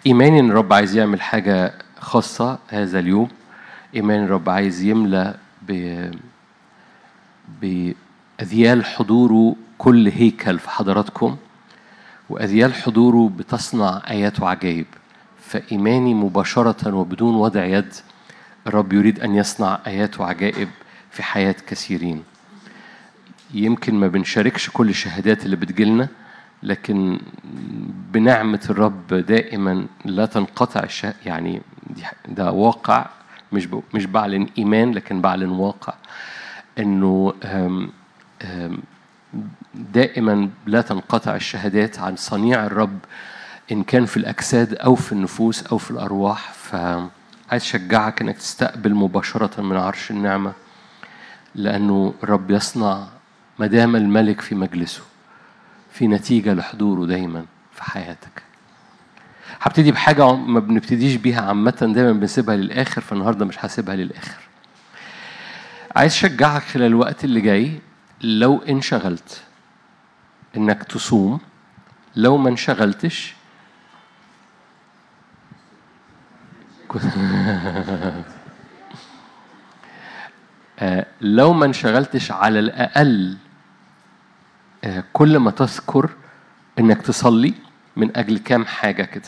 إيماني إن الرب عايز يعمل حاجة خاصة هذا اليوم إيمان الرب عايز يملى ب بأذيال حضوره كل هيكل في حضراتكم وأذيال حضوره بتصنع آيات وعجائب فإيماني مباشرة وبدون وضع يد الرب يريد أن يصنع آيات وعجائب في حياة كثيرين يمكن ما بنشاركش كل الشهادات اللي بتجيلنا لكن بنعمة الرب دائما لا تنقطع الشه... يعني دي- ده واقع مش ب... مش بعلن إيمان لكن بعلن واقع إنه أم... أم... دائما لا تنقطع الشهادات عن صنيع الرب إن كان في الأجساد أو في النفوس أو في الأرواح فعايز أشجعك إنك تستقبل مباشرة من عرش النعمة لأنه الرب يصنع مدام الملك في مجلسه في نتيجة لحضوره دايما في حياتك هبتدي بحاجة ما بنبتديش بيها عامة دايما بنسيبها للآخر فالنهاردة مش هسيبها للآخر عايز أشجعك خلال الوقت اللي جاي لو انشغلت إنك تصوم لو ما انشغلتش آه، لو ما انشغلتش على الأقل آه، كل ما تذكر إنك تصلي من أجل كام حاجة كده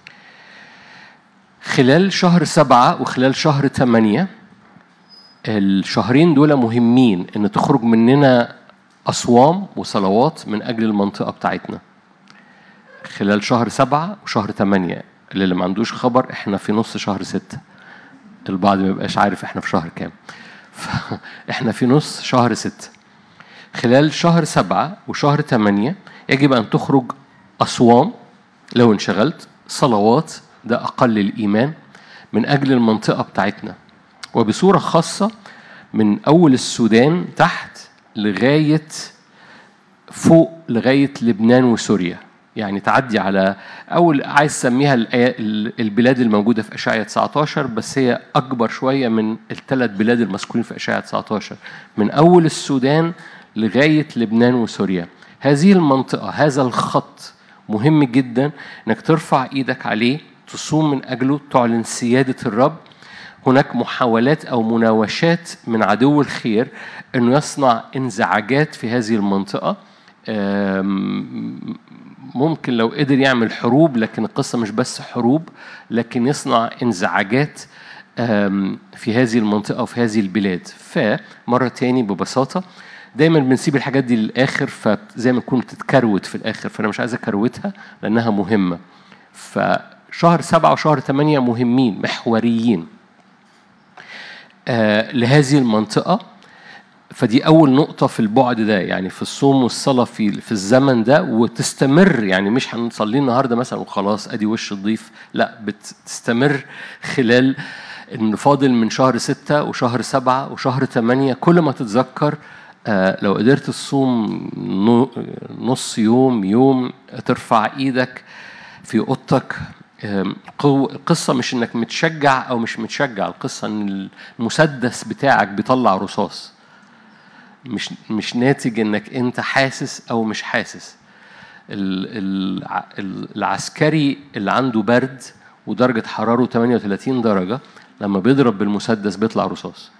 خلال شهر سبعة وخلال شهر ثمانية الشهرين دول مهمين إن تخرج مننا أصوام وصلوات من أجل المنطقة بتاعتنا خلال شهر سبعة وشهر ثمانية اللي ما عندوش خبر احنا في نص شهر ستة البعض ما يبقاش عارف احنا في شهر كام فاحنا في نص شهر ستة خلال شهر سبعة وشهر ثمانية يجب أن تخرج أصوام لو انشغلت صلوات ده أقل الإيمان من أجل المنطقة بتاعتنا وبصورة خاصة من أول السودان تحت لغاية فوق لغاية لبنان وسوريا يعني تعدي على أول عايز تسميها الآية- البلاد الموجودة في أشعية 19 بس هي أكبر شوية من الثلاث بلاد المذكورين في أشعية 19 من أول السودان لغاية لبنان وسوريا هذه المنطقة هذا الخط مهم جدا انك ترفع ايدك عليه تصوم من اجله تعلن سيادة الرب هناك محاولات او مناوشات من عدو الخير انه يصنع انزعاجات في هذه المنطقة آم، ممكن لو قدر يعمل حروب لكن القصة مش بس حروب لكن يصنع انزعاجات آم، في هذه المنطقة وفي هذه البلاد فمرة تاني ببساطة دايما بنسيب الحاجات دي للآخر فزي ما تكون بتتكروت في الآخر فأنا مش عايز أكروتها لأنها مهمة فشهر سبعة وشهر ثمانية مهمين محوريين آه، لهذه المنطقة فدي أول نقطة في البعد ده يعني في الصوم والصلاة في في الزمن ده وتستمر يعني مش هنصلي النهاردة مثلا وخلاص أدي وش الضيف لا بتستمر خلال إن فاضل من شهر ستة وشهر سبعة وشهر ثمانية كل ما تتذكر آه، لو قدرت تصوم نو- نص يوم يوم ترفع ايدك في اوضتك آم، قو- القصة مش انك متشجع او مش متشجع القصة ان المسدس بتاعك بيطلع رصاص مش مش ناتج انك انت حاسس او مش حاسس ال- الع- ال- العسكري اللي عنده برد ودرجة حرارة 38 درجة لما بيضرب بالمسدس بيطلع رصاص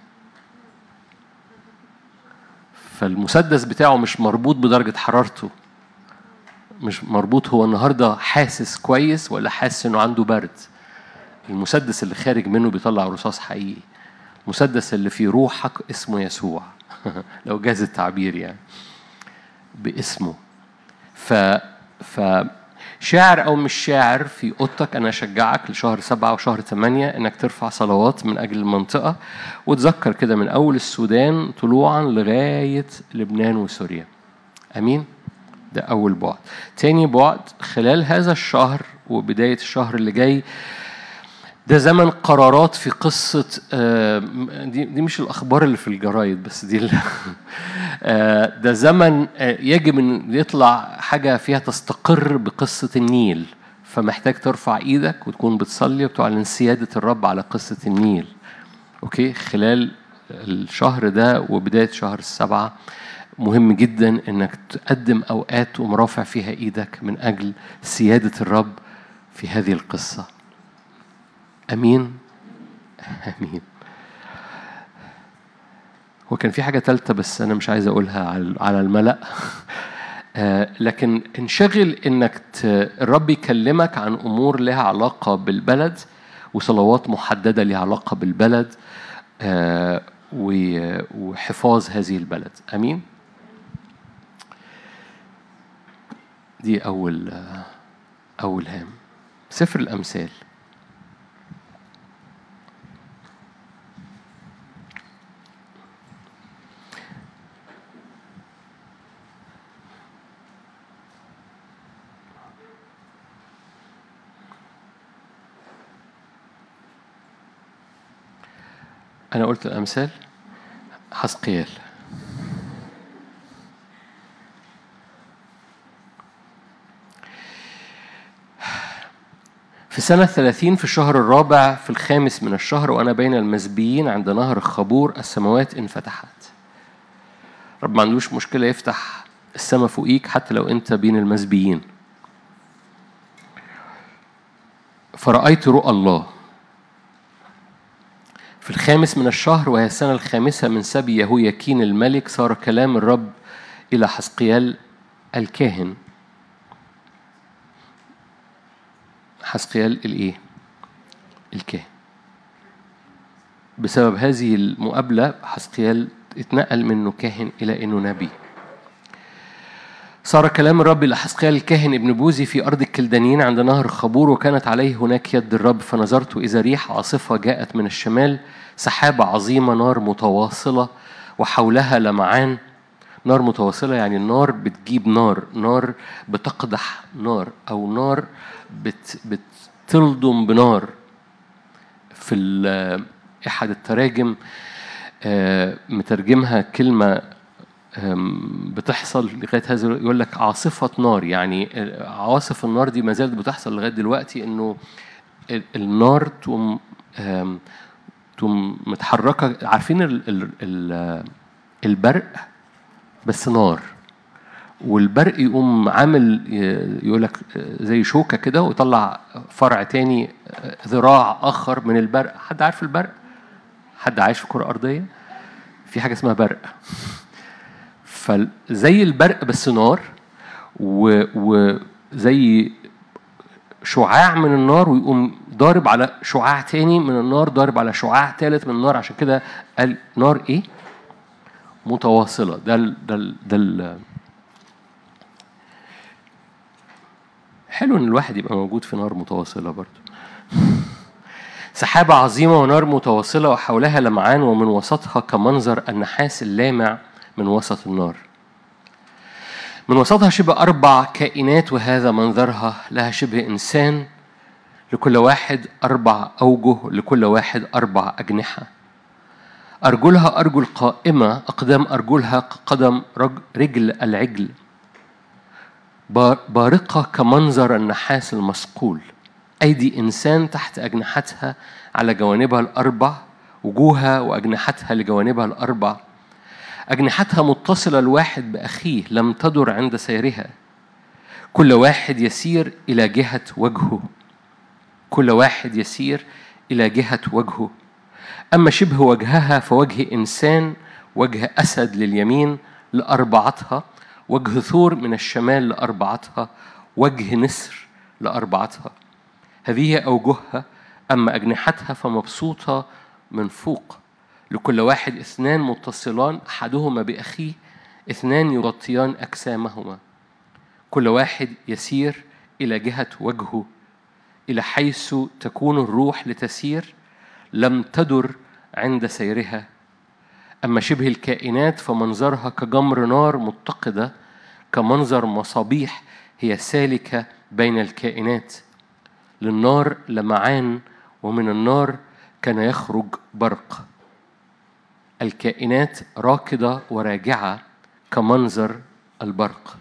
فالمسدس بتاعه مش مربوط بدرجة حرارته مش مربوط هو النهارده حاسس كويس ولا حاسس انه عنده برد المسدس اللي خارج منه بيطلع رصاص حقيقي المسدس اللي في روحك اسمه يسوع لو جاز التعبير يعني باسمه ف ف شاعر او مش شاعر في اوضتك انا اشجعك لشهر سبعة وشهر ثمانية انك ترفع صلوات من اجل المنطقة وتذكر كده من اول السودان طلوعا لغاية لبنان وسوريا امين ده اول بعد تاني بعد خلال هذا الشهر وبداية الشهر اللي جاي ده زمن قرارات في قصة آه، دي, دي مش الأخبار اللي في الجرايد بس دي ال- آه، ده زمن آه، يجب أن يطلع حاجة فيها تستقر بقصة النيل فمحتاج ترفع إيدك وتكون بتصلي وتعلن سيادة الرب على قصة النيل أوكي خلال الشهر ده وبداية شهر السبعة مهم جدا انك تقدم اوقات ومرافع فيها ايدك من اجل سياده الرب في هذه القصة أمين أمين هو كان في حاجة تالتة بس أنا مش عايز أقولها على الملأ آه، لكن انشغل انك الرب يكلمك عن امور لها علاقه بالبلد وصلوات محدده لها علاقه بالبلد آه، وحفاظ هذه البلد امين دي اول آه، اول هام سفر الامثال أنا قلت الأمثال حسقيال في سنة ثلاثين في الشهر الرابع في الخامس من الشهر وأنا بين المزبيين عند نهر الخبور السماوات انفتحت رب ما عندوش مشكلة يفتح السماء فوقيك حتى لو أنت بين المزبيين فرأيت رؤى الله في الخامس من الشهر وهي السنة الخامسة من سبي يهوياكين الملك صار كلام الرب إلى حسقيال الكاهن حسقيال الإيه؟ الكاهن بسبب هذه المقابلة حسقيال اتنقل منه كاهن إلى إنه نبي صار كلام الرب لحسقيال الكاهن ابن بوزي في أرض الكلدانيين عند نهر خبور وكانت عليه هناك يد الرب فنظرت إذا ريح عاصفة جاءت من الشمال سحابة عظيمة نار متواصلة وحولها لمعان نار متواصلة يعني النار بتجيب نار نار بتقدح نار أو نار بت بتلضم بنار في أحد التراجم آه، مترجمها كلمة بتحصل لغايه هذا يقول لك عاصفه نار يعني عواصف النار دي ما زالت بتحصل لغايه دلوقتي انه النار تقوم تقوم متحركه عارفين ال ال ال البرق بس نار والبرق يقوم عامل يقول لك زي شوكه كده ويطلع فرع تاني ذراع اخر من البرق حد عارف البرق حد عايش في كره ارضيه في حاجه اسمها برق فزي البرق بس نار وزي شعاع من النار ويقوم ضارب على شعاع تاني من النار ضارب على شعاع تالت من النار عشان كده قال نار ايه؟ متواصلة ده ال ده ال ده ال حلو ان الواحد يبقى موجود في نار متواصلة برضه سحابة عظيمة ونار متواصلة وحولها لمعان ومن وسطها كمنظر النحاس اللامع من وسط النار من وسطها شبه أربع كائنات وهذا منظرها لها شبه إنسان لكل واحد أربع أوجه لكل واحد أربع أجنحة أرجلها أرجل قائمة أقدام أرجلها قدم رجل العجل بارقة كمنظر النحاس المصقول أيدي إنسان تحت أجنحتها على جوانبها الأربع وجوهها وأجنحتها لجوانبها الأربع أجنحتها متصلة الواحد بأخيه لم تدر عند سيرها كل واحد يسير إلى جهة وجهه كل واحد يسير إلى جهة وجهه أما شبه وجهها فوجه إنسان وجه أسد لليمين لأربعتها وجه ثور من الشمال لأربعتها وجه نسر لأربعتها هذه أوجهها أما أجنحتها فمبسوطة من فوق لكل واحد اثنان متصلان أحدهما بأخيه اثنان يغطيان أجسامهما كل واحد يسير إلى جهة وجهه إلى حيث تكون الروح لتسير لم تدر عند سيرها أما شبه الكائنات فمنظرها كجمر نار متقدة كمنظر مصابيح هي سالكة بين الكائنات للنار لمعان ومن النار كان يخرج برق الكائنات راكضة وراجعة كمنظر البرق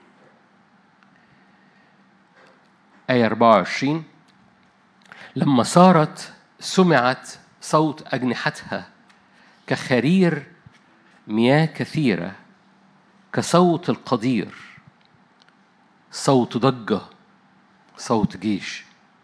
آية 24 لما صارت سمعت صوت أجنحتها كخرير مياه كثيرة كصوت القدير صوت ضجة صوت جيش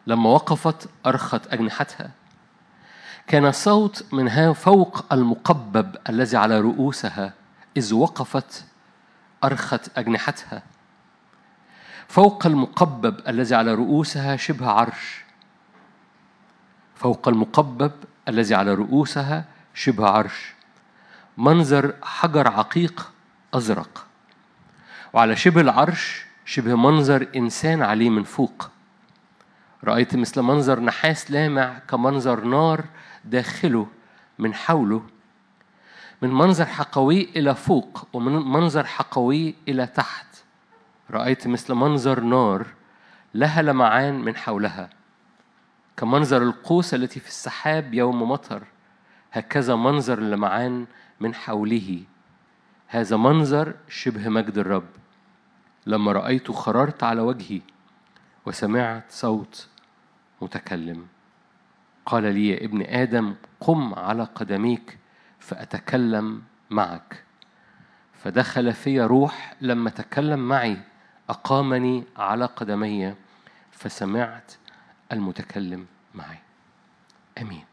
لما وقفت أرخت أجنحتها كان صوت منها فوق المقبب الذي على رؤوسها إذ وقفت أرخت أجنحتها فوق المقبب الذي على رؤوسها شبه عرش فوق المقبب الذي على رؤوسها شبه عرش منظر حجر عقيق أزرق وعلى شبه العرش شبه منظر إنسان عليه من فوق رأيت مثل منظر نحاس لامع كمنظر نار داخله من حوله من منظر حقوي إلى فوق ومن منظر حقوي إلى تحت رأيت مثل منظر نار لها لمعان من حولها كمنظر القوس التي في السحاب يوم مطر هكذا منظر اللمعان من حوله هذا منظر شبه مجد الرب لما رأيته خررت على وجهي وسمعت صوت متكلم قال لي يا ابن آدم قم على قدميك فأتكلم معك فدخل في روح لما تكلم معي أقامني على قدمي فسمعت المتكلم معي امين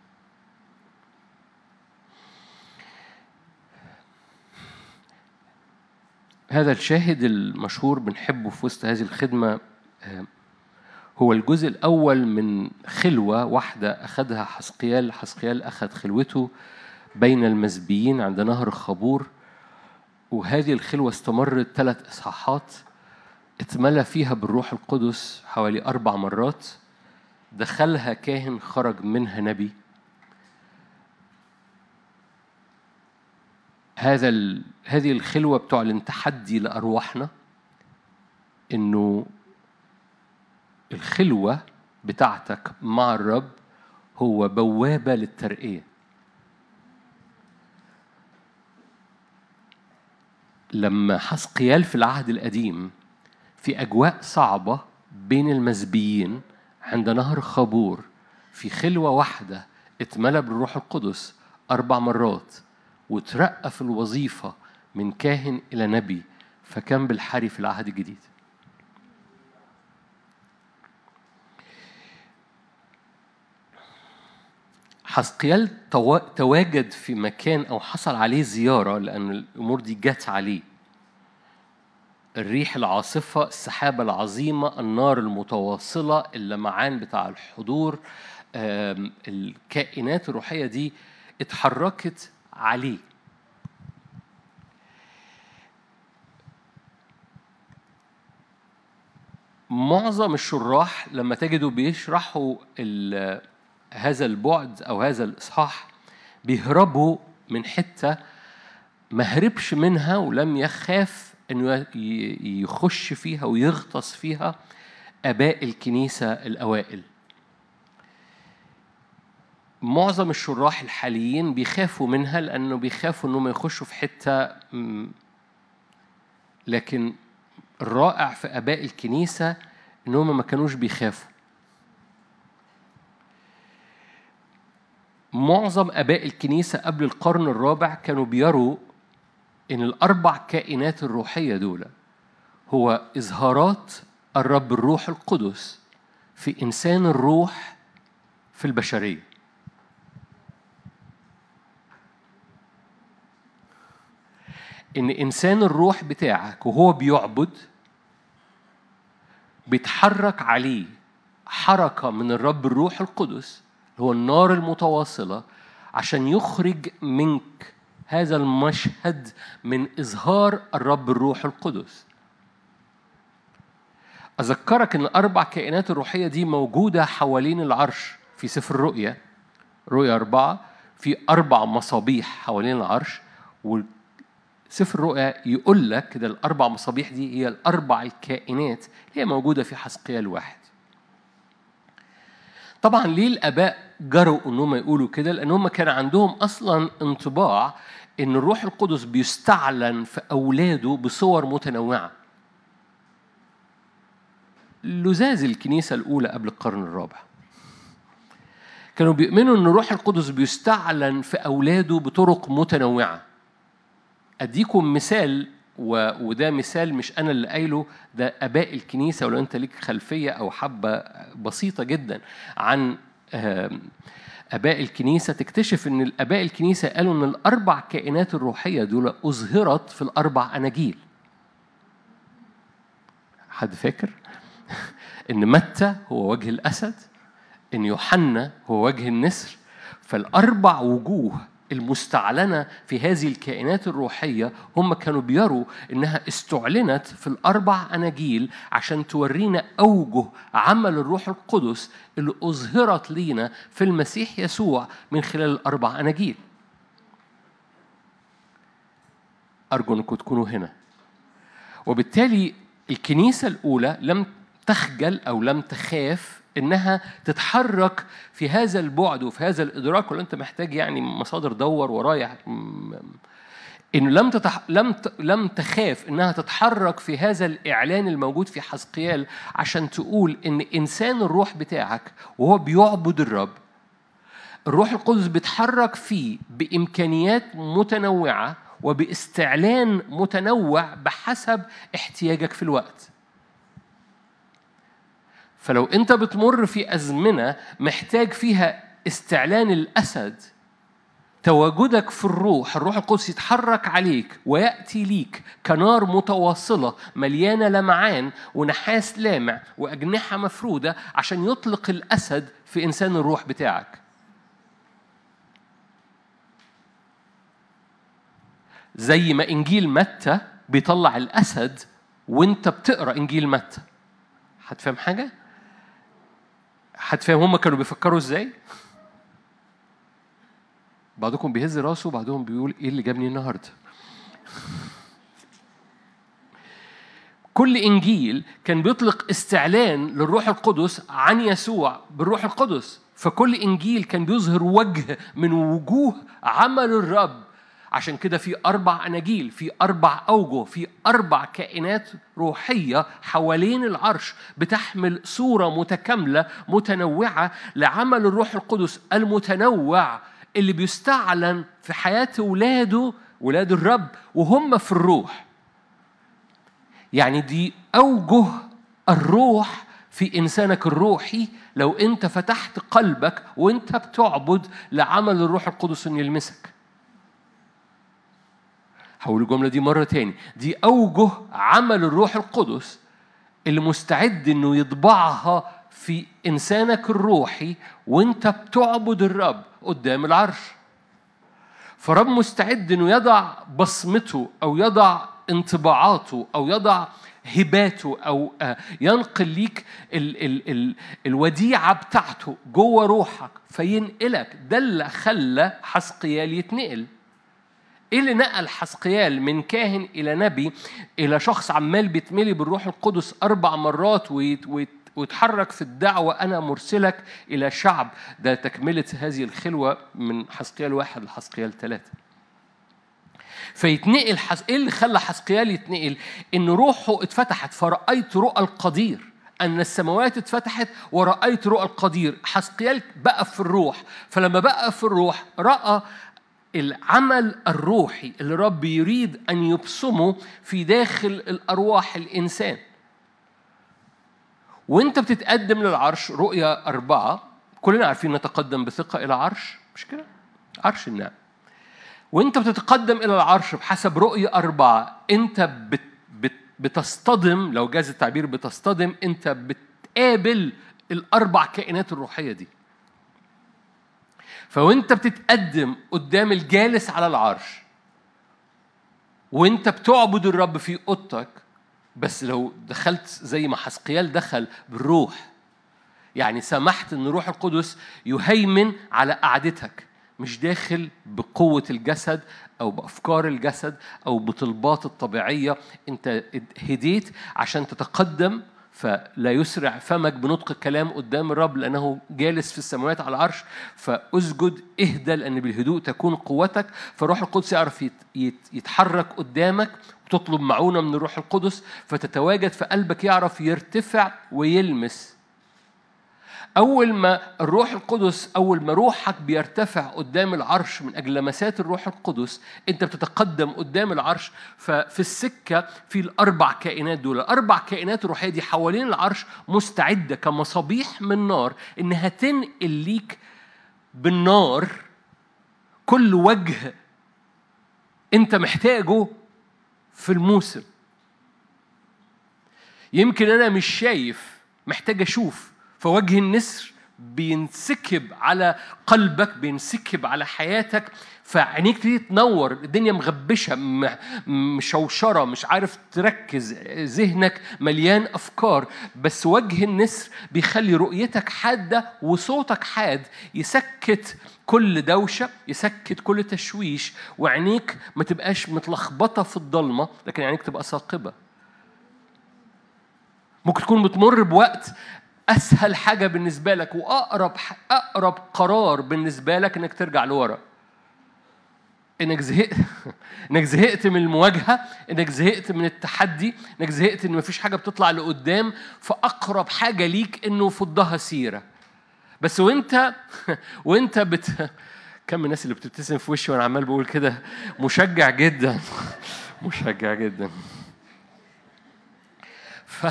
هذا الشاهد المشهور بنحبه في وسط هذه الخدمه آه، هو الجزء الاول من خلوه واحده اخذها حسقيال حسقيال اخذ خلوته بين المزبيين عند نهر خابور وهذه الخلوه استمرت ثلاث اصحاحات اتملى فيها بالروح القدس حوالي اربع مرات دخلها كاهن خرج منها نبي هذا ال... هذه الخلوة بتعلن تحدي لأرواحنا إنه الخلوة بتاعتك مع الرب هو بوابة للترقية لما حسقيال في العهد القديم في أجواء صعبة بين المزبيين عند نهر خابور في خلوة واحدة اتملى بالروح القدس أربع مرات وترقى في الوظيفة من كاهن إلى نبي فكان بالحري في العهد الجديد حسقيال تواجد في مكان أو حصل عليه زيارة لأن الأمور دي جت عليه الريح العاصفة السحابة العظيمة النار المتواصلة اللمعان بتاع الحضور الكائنات الروحية دي اتحركت عليه معظم الشراح لما تجدوا بيشرحوا هذا البعد او هذا الاصحاح بيهربوا من حته ما هربش منها ولم يخاف انه يخش فيها ويغطس فيها اباء الكنيسه الاوائل معظم الشراح الحاليين بيخافوا منها لانه بيخافوا انهم يخشوا في حته لكن الرائع في اباء الكنيسه انهم ما كانوش بيخافوا معظم اباء الكنيسه قبل القرن الرابع كانوا بيروا ان الاربع كائنات الروحيه دول هو اظهارات الرب الروح القدس في انسان الروح في البشريه ان انسان الروح بتاعك وهو بيعبد بيتحرك عليه حركه من الرب الروح القدس هو النار المتواصله عشان يخرج منك هذا المشهد من إظهار الرب الروح القدس أذكرك أن الأربع كائنات الروحية دي موجودة حوالين العرش في سفر الرؤيا رؤيا أربعة في أربع مصابيح حوالين العرش وسفر الرؤيا يقول لك كده الأربع مصابيح دي هي الأربع الكائنات هي موجودة في حسقيال واحد طبعا ليه الآباء جروا انهم يقولوا كده لان هم كان عندهم اصلا انطباع ان الروح القدس بيستعلن في اولاده بصور متنوعه لزاز الكنيسه الاولى قبل القرن الرابع كانوا بيؤمنوا ان الروح القدس بيستعلن في اولاده بطرق متنوعه اديكم مثال و... وده مثال مش انا اللي قايله ده اباء الكنيسه ولو انت ليك خلفيه او حبه بسيطه جدا عن آم، اباء الكنيسه تكتشف ان الاباء الكنيسه قالوا ان الاربع كائنات الروحيه دول اظهرت في الاربع اناجيل حد فاكر ان متى هو وجه الاسد ان يوحنا هو وجه النسر فالاربع وجوه المستعلنه في هذه الكائنات الروحيه هم كانوا بيروا انها استعلنت في الاربع اناجيل عشان تورينا اوجه عمل الروح القدس اللي اظهرت لينا في المسيح يسوع من خلال الاربع اناجيل ارجو انكم تكونوا هنا وبالتالي الكنيسة الأولى لم تخجل أو لم تخاف إنها تتحرك في هذا البعد وفي هذا الإدراك ولا أنت محتاج يعني مصادر دور ورايح إنه لم تتح... لم ت... لم تخاف إنها تتحرك في هذا الإعلان الموجود في حزقيال عشان تقول إن إنسان الروح بتاعك وهو بيعبد الرب الروح القدس بيتحرك فيه بإمكانيات متنوعة وباستعلان متنوع بحسب احتياجك في الوقت فلو انت بتمر في ازمنه محتاج فيها استعلان الاسد تواجدك في الروح الروح القدس يتحرك عليك وياتي ليك كنار متواصله مليانه لمعان ونحاس لامع واجنحه مفروده عشان يطلق الاسد في انسان الروح بتاعك زي ما انجيل متى بيطلع الاسد وانت بتقرا انجيل متى هتفهم حاجه هتفهم هم كانوا بيفكروا ازاي بعضكم بيهز راسه وبعضهم بيقول ايه اللي جابني النهارده كل انجيل كان بيطلق استعلان للروح القدس عن يسوع بالروح القدس فكل انجيل كان بيظهر وجه من وجوه عمل الرب عشان كده في أربع أناجيل في أربع أوجه في أربع كائنات روحية حوالين العرش بتحمل صورة متكاملة متنوعة لعمل الروح القدس المتنوع اللي بيستعلن في حياة ولاده ولاد الرب وهم في الروح يعني دي أوجه الروح في إنسانك الروحي لو أنت فتحت قلبك وأنت بتعبد لعمل الروح القدس إن يلمسك هقول الجملة دي مرة تاني دي أوجه عمل الروح القدس اللي مستعد إنه يطبعها في إنسانك الروحي وأنت بتعبد الرب قدام العرش فرب مستعد إنه يضع بصمته أو يضع انطباعاته أو يضع هباته أو ينقل ليك ال ال ال الوديعة بتاعته جوه روحك فينقلك ده اللي خلى حسقيال يتنقل ايه اللي نقل حسقيال من كاهن الى نبي الى شخص عمال بيتملي بالروح القدس اربع مرات ويت ويت ويتحرك في الدعوة أنا مرسلك إلى شعب ده تكملة هذه الخلوة من حسقيال واحد لحسقيال ثلاثة فيتنقل حس... إيه اللي خلى حسقيال يتنقل؟ إن روحه اتفتحت فرأيت رؤى القدير أن السماوات اتفتحت ورأيت رؤى القدير حسقيال بقى في الروح فلما بقى في الروح رأى العمل الروحي اللي رب يريد أن يبصمه في داخل الأرواح الإنسان وانت بتتقدم للعرش رؤيا أربعة كلنا عارفين نتقدم بثقة إلى عرش مش كده؟ عرش النعم وانت بتتقدم إلى العرش بحسب رؤيا أربعة انت بت بت بتصطدم لو جاز التعبير بتصطدم انت بتقابل الأربع كائنات الروحية دي فوانت بتتقدم قدام الجالس على العرش وانت بتعبد الرب في اوضتك بس لو دخلت زي ما حسقيال دخل بالروح يعني سمحت ان روح القدس يهيمن على قعدتك مش داخل بقوة الجسد أو بأفكار الجسد أو بطلبات الطبيعية أنت هديت عشان تتقدم فلا يسرع فمك بنطق كلام قدام الرب لأنه جالس في السماوات على العرش فأسجد اهدى لأن بالهدوء تكون قوتك فروح القدس يعرف يتحرك قدامك وتطلب معونة من الروح القدس فتتواجد في قلبك يعرف يرتفع ويلمس أول ما الروح القدس أول ما روحك بيرتفع قدام العرش من أجل لمسات الروح القدس أنت بتتقدم قدام العرش ففي السكة في الأربع كائنات دول الأربع كائنات الروحية دي حوالين العرش مستعدة كمصابيح من نار إنها تنقل ليك بالنار كل وجه أنت محتاجه في الموسم يمكن أنا مش شايف محتاج أشوف فوجه النسر بينسكب على قلبك بينسكب على حياتك فعينيك تبتدي تنور الدنيا مغبشه مشوشره مش عارف تركز ذهنك مليان افكار بس وجه النسر بيخلي رؤيتك حاده وصوتك حاد يسكت كل دوشه يسكت كل تشويش وعينيك ما تبقاش متلخبطه في الضلمه لكن عينيك تبقى ثاقبه ممكن تكون بتمر بوقت اسهل حاجه بالنسبه لك واقرب اقرب قرار بالنسبه لك انك ترجع لورا انك زهقت انك زهقت من المواجهه انك زهقت من التحدي انك زهقت ان مفيش حاجه بتطلع لقدام فاقرب حاجه ليك انه فضها سيره بس وانت وانت بت كم الناس اللي بتبتسم في وشي وانا عمال بقول كده مشجع جدا مشجع جدا ف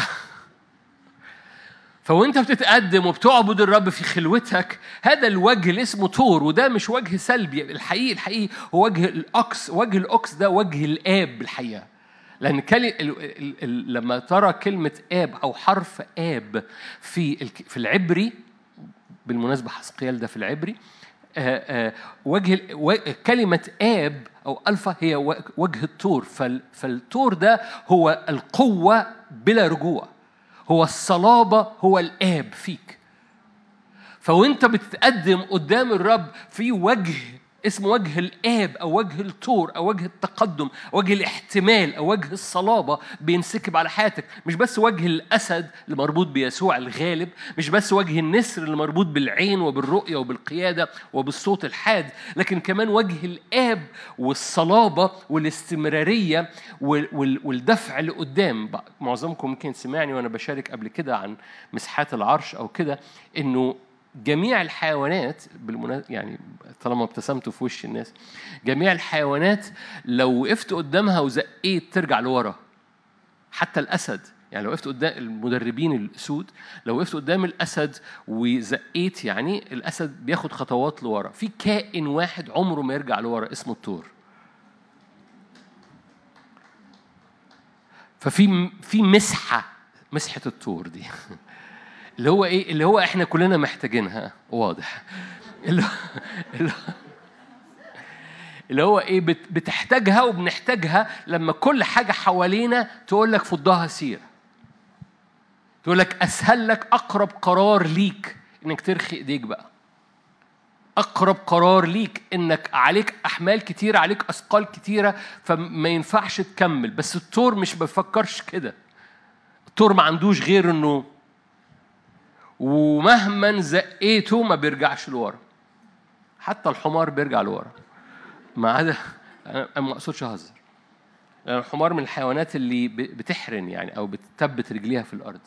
فوانت بتتقدم وبتعبد الرب في خلوتك هذا الوجه اللي اسمه تور وده مش وجه سلبي الحقيقي الحقيقي هو وجه الاكس وجه الاكس ده وجه الاب بالحقيقه لان كلي... لما ترى كلمه اب او حرف اب في في العبري بالمناسبه حسقيال ده في العبري آآ آآ وجه كلمة آب أو ألفا هي وجه التور فالتور ده هو القوة بلا رجوع هو الصلابة هو الآب فيك فوانت بتتقدم قدام الرب في وجه اسمه وجه الآب أو وجه الطور أو وجه التقدم أو وجه الاحتمال أو وجه الصلابة بينسكب على حياتك مش بس وجه الأسد اللي مربوط بيسوع الغالب مش بس وجه النسر اللي مربوط بالعين وبالرؤية وبالقيادة وبالصوت الحاد لكن كمان وجه الآب والصلابة والاستمرارية والدفع لقدام معظمكم يمكن سمعني وأنا بشارك قبل كده عن مساحات العرش أو كده إنه جميع الحيوانات بالمناسبة يعني طالما ابتسمت في وش الناس جميع الحيوانات لو وقفت قدامها وزقيت ترجع لورا حتى الأسد يعني لو وقفت قدام المدربين الأسود لو وقفت قدام الأسد وزقيت يعني الأسد بياخد خطوات لورا في كائن واحد عمره ما يرجع لورا اسمه التور ففي في مسحة مسحة التور دي اللي هو ايه اللي هو احنا كلنا محتاجينها واضح اللي هو اللي هو ايه بتحتاجها وبنحتاجها لما كل حاجه حوالينا تقول لك فضها سيره تقول لك اسهل لك اقرب قرار ليك انك ترخي ايديك بقى اقرب قرار ليك انك عليك احمال كتيره عليك اثقال كتيره فما ينفعش تكمل بس التور مش بيفكرش كده التور ما عندوش غير انه ومهما زقيته ما بيرجعش لورا حتى الحمار بيرجع لورا ما عدا انا ما اقصدش اهزر لان الحمار من الحيوانات اللي بتحرن يعني او بتثبت رجليها في الارض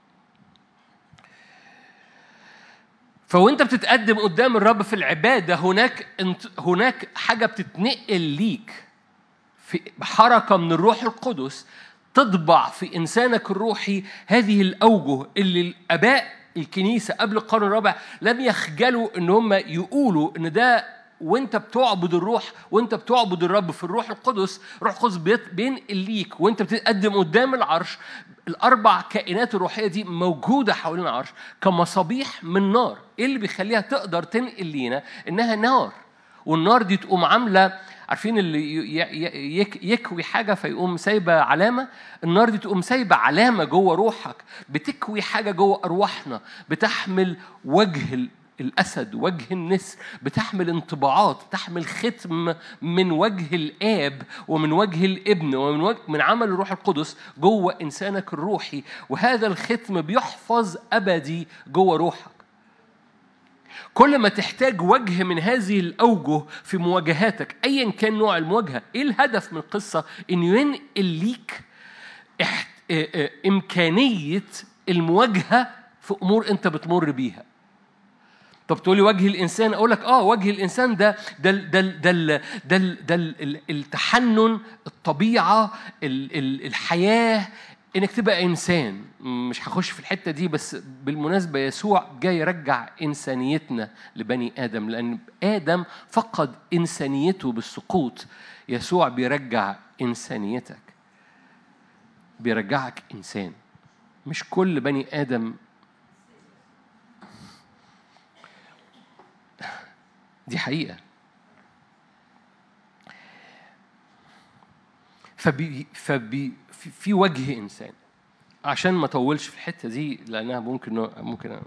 فوانت بتتقدم قدام الرب في العباده هناك هناك حاجه بتتنقل ليك في حركه من الروح القدس تطبع في انسانك الروحي هذه الاوجه اللي الاباء الكنيسه قبل القرن الرابع لم يخجلوا ان هم يقولوا ان ده وانت بتعبد الروح وانت بتعبد الرب في الروح القدس روح القدس بينقل ليك وانت بتقدم قدام العرش الاربع كائنات الروحيه دي موجوده حوالين العرش كمصابيح من نار ايه اللي بيخليها تقدر تنقل لينا انها نار والنار دي تقوم عامله عارفين اللي يكوي حاجه فيقوم سايبه علامه النار دي تقوم سايبه علامه جوه روحك بتكوي حاجه جوه ارواحنا بتحمل وجه الاسد وجه النسر بتحمل انطباعات بتحمل ختم من وجه الاب ومن وجه الابن ومن وجه من عمل الروح القدس جوه انسانك الروحي وهذا الختم بيحفظ ابدي جوه روحك كل ما تحتاج وجه من هذه الأوجه في مواجهاتك أيا كان نوع المواجهة إيه الهدف من القصة إنه ينقل ليك إمكانية المواجهة في أمور أنت بتمر بيها طب تقولي وجه الانسان اقول لك اه وجه الانسان ده ده ده ده ده, ده, ده التحنن الطبيعه الحياه انك تبقى انسان مش هخش في الحته دي بس بالمناسبه يسوع جاي يرجع انسانيتنا لبني ادم لان ادم فقد انسانيته بالسقوط يسوع بيرجع انسانيتك بيرجعك انسان مش كل بني ادم دي حقيقه فبي فبي في وجه انسان عشان ما اطولش في الحته دي لانها ممكن ممكن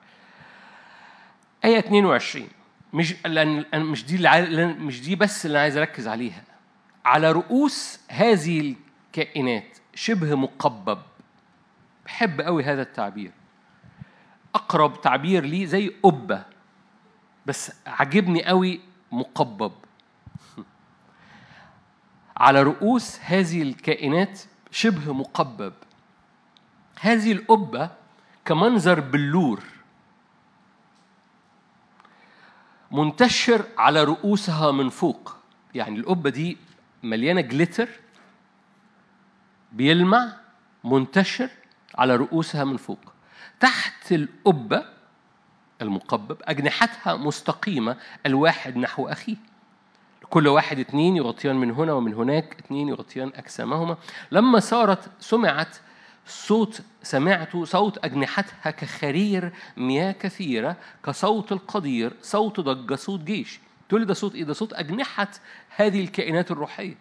آية 22 مش لأن مش دي مش دي بس اللي أنا عايز أركز عليها على رؤوس هذه الكائنات شبه مقبب بحب قوي هذا التعبير أقرب تعبير لي زي قبة بس عجبني قوي مقبب على رؤوس هذه الكائنات شبه مقبب هذه القبة كمنظر بلور منتشر على رؤوسها من فوق يعني القبة دي مليانة جليتر بيلمع منتشر على رؤوسها من فوق تحت القبة المقبب أجنحتها مستقيمة الواحد نحو أخيه كل واحد اثنين يغطيان من هنا ومن هناك اثنين يغطيان أجسامهما لما صارت سمعت صوت سمعت صوت أجنحتها كخرير مياه كثيرة كصوت القدير صوت ضجة صوت جيش تقول لي ده صوت إيه ده صوت أجنحة هذه الكائنات الروحية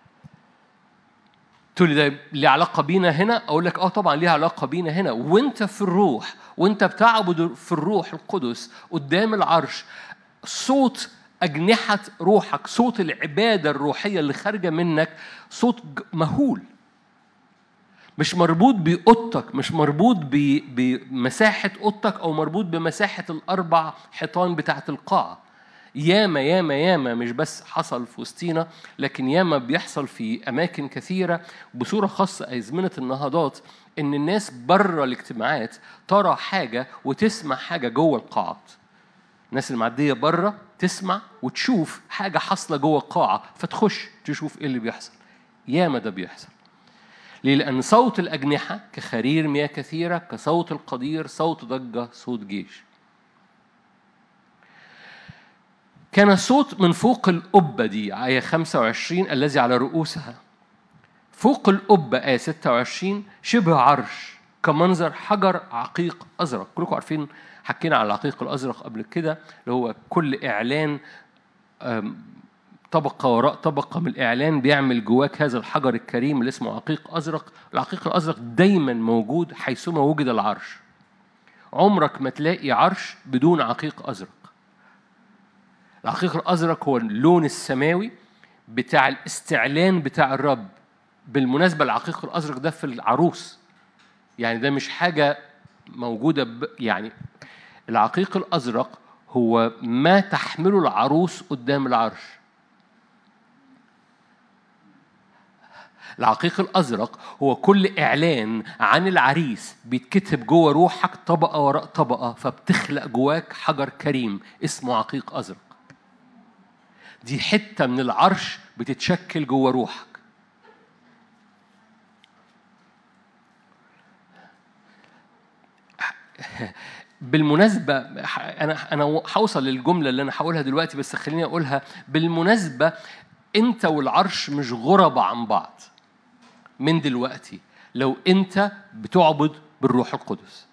تقول لي ده ليه علاقة بينا هنا أقول لك آه طبعا ليها علاقة بينا هنا وأنت في الروح وأنت بتعبد في الروح القدس قدام العرش صوت أجنحة روحك صوت العبادة الروحية اللي خارجة منك صوت مهول مش مربوط بأوضتك مش مربوط بمساحة أوضتك أو مربوط بمساحة الأربع حيطان بتاعة القاعة ياما ياما ياما مش بس حصل في وسطينا لكن ياما بيحصل في أماكن كثيرة بصورة خاصة أزمنة النهضات إن الناس بره الاجتماعات ترى حاجة وتسمع حاجة جوه القاعات الناس المعدية بره تسمع وتشوف حاجة حاصلة جوه القاعة فتخش تشوف إيه اللي بيحصل ياما ده بيحصل ليه؟ لأن صوت الأجنحة كخرير مياه كثيرة كصوت القدير صوت ضجة صوت جيش كان صوت من فوق القبة دي آية 25 الذي على رؤوسها فوق القبة آية 26 شبه عرش كمنظر حجر عقيق أزرق كلكم عارفين حكينا على العقيق الأزرق قبل كده اللي هو كل إعلان طبقة وراء طبقة من الإعلان بيعمل جواك هذا الحجر الكريم اللي اسمه عقيق أزرق العقيق الأزرق دايما موجود حيثما وجد العرش عمرك ما تلاقي عرش بدون عقيق أزرق العقيق الأزرق هو اللون السماوي بتاع الاستعلان بتاع الرب بالمناسبة العقيق الأزرق ده في العروس يعني ده مش حاجة موجودة ب... يعني العقيق الأزرق هو ما تحمله العروس قدام العرش العقيق الأزرق هو كل إعلان عن العريس بيتكتب جوه روحك طبقة وراء طبقة فبتخلق جواك حجر كريم اسمه عقيق أزرق دي حتة من العرش بتتشكل جوه روحك بالمناسبة أنا أنا هوصل للجملة اللي أنا هقولها دلوقتي بس خليني أقولها بالمناسبة أنت والعرش مش غربة عن بعض من دلوقتي لو أنت بتعبد بالروح القدس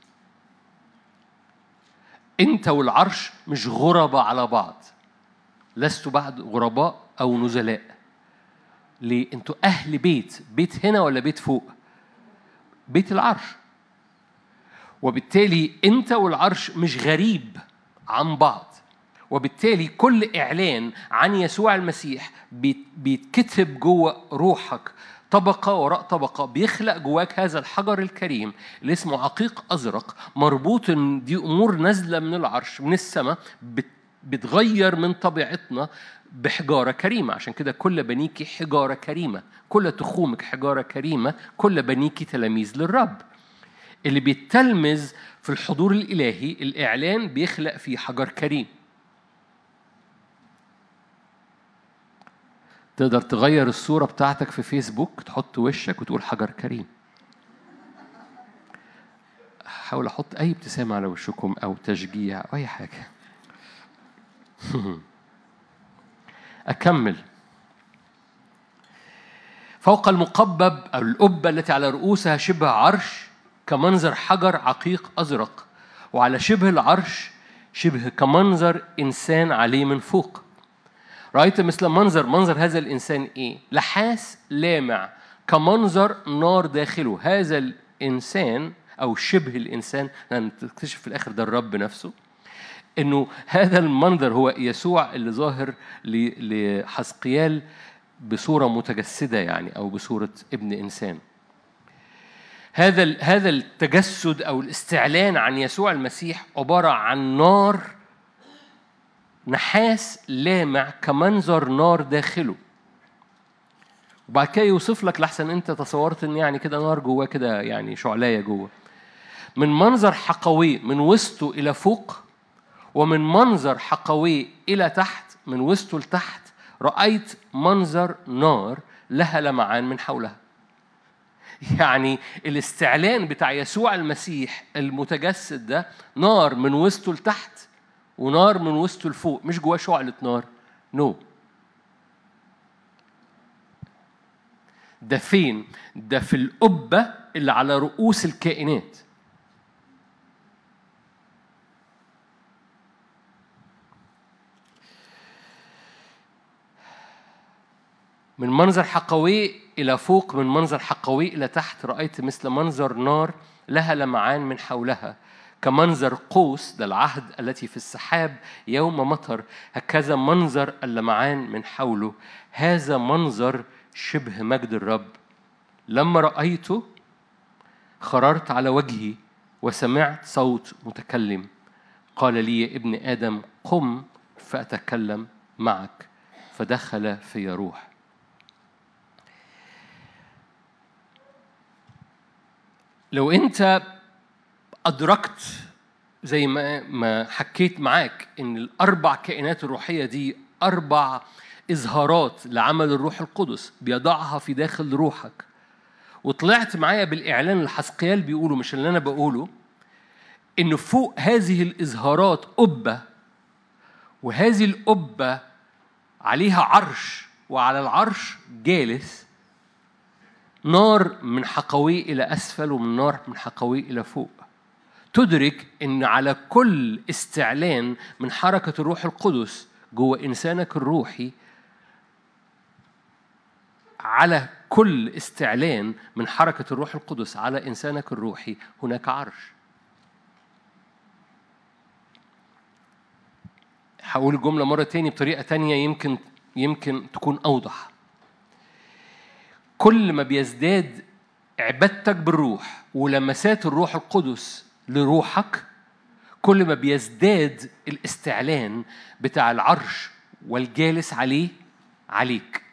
أنت والعرش مش غربة على بعض لستوا بعد غرباء أو نزلاء ليه؟ أنتوا أهل بيت بيت هنا ولا بيت فوق بيت العرش وبالتالي أنت والعرش مش غريب عن بعض وبالتالي كل إعلان عن يسوع المسيح بيتكتب جوه روحك طبقة وراء طبقة بيخلق جواك هذا الحجر الكريم اللي اسمه عقيق أزرق مربوط إن دي أمور نازلة من العرش من السماء بتغير من طبيعتنا بحجارة كريمة عشان كده كل بنيكي حجارة كريمة كل تخومك حجارة كريمة كل بنيكي تلاميذ للرب اللي بيتلمذ في الحضور الإلهي الإعلان بيخلق فيه حجر كريم تقدر تغير الصورة بتاعتك في فيسبوك تحط وشك وتقول حجر كريم حاول أحط أي ابتسامة على وشكم أو تشجيع أو أي حاجة أكمل فوق المقبب أو القبة التي على رؤوسها شبه عرش كمنظر حجر عقيق أزرق وعلى شبه العرش شبه كمنظر إنسان عليه من فوق رأيت مثل منظر منظر هذا الإنسان إيه؟ لحاس لامع كمنظر نار داخله هذا الإنسان أو شبه الإنسان لأن تكتشف في الآخر ده الرب نفسه إنه هذا المنظر هو يسوع اللي ظاهر لحسقيال بصورة متجسدة يعني أو بصورة ابن إنسان هذا هذا التجسد أو الاستعلان عن يسوع المسيح عبارة عن نار نحاس لامع كمنظر نار داخله وبعد كده يوصف لك لحسن انت تصورت ان يعني كده نار جواه كده يعني شعلايه جوه من منظر حقوي من وسطه الى فوق ومن منظر حقوي الى تحت من وسطه لتحت رايت منظر نار لها لمعان من حولها يعني الاستعلان بتاع يسوع المسيح المتجسد ده نار من وسطه لتحت ونار من وسطه لفوق مش جواه شعلة نار نو no. ده فين؟ ده في القبة اللي على رؤوس الكائنات من منظر حقوي إلى فوق من منظر حقوي إلى تحت رأيت مثل منظر نار لها لمعان من حولها كمنظر قوس ده العهد التي في السحاب يوم مطر هكذا منظر اللمعان من حوله هذا منظر شبه مجد الرب لما رأيته خررت على وجهي وسمعت صوت متكلم قال لي يا ابن آدم قم فأتكلم معك فدخل في روح لو أنت أدركت زي ما ما حكيت معاك إن الأربع كائنات الروحية دي أربع إظهارات لعمل الروح القدس بيضعها في داخل روحك وطلعت معايا بالإعلان اللي حسقيال بيقوله مش اللي أنا بقوله إن فوق هذه الإظهارات قبة وهذه القبة عليها عرش وعلى العرش جالس نار من حقوي إلى أسفل ومن نار من حقوي إلى فوق تدرك ان على كل استعلان من حركه الروح القدس جوه انسانك الروحي على كل استعلان من حركه الروح القدس على انسانك الروحي هناك عرش هقول الجمله مره تاني بطريقه تانية يمكن يمكن تكون اوضح كل ما بيزداد عبادتك بالروح ولمسات الروح القدس لروحك كل ما بيزداد الاستعلان بتاع العرش والجالس عليه عليك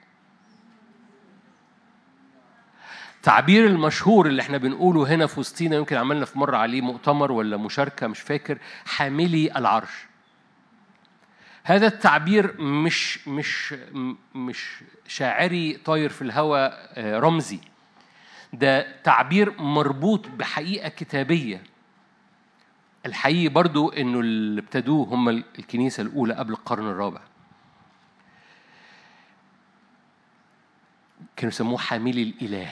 تعبير المشهور اللي احنا بنقوله هنا في وسطينا يمكن عملنا في مرة عليه مؤتمر ولا مشاركة مش فاكر حاملي العرش هذا التعبير مش مش مش شاعري طاير في الهواء رمزي ده تعبير مربوط بحقيقة كتابية الحقيقي برضو انه اللي ابتدوه هم الكنيسه الاولى قبل القرن الرابع كانوا يسموه حاملي الاله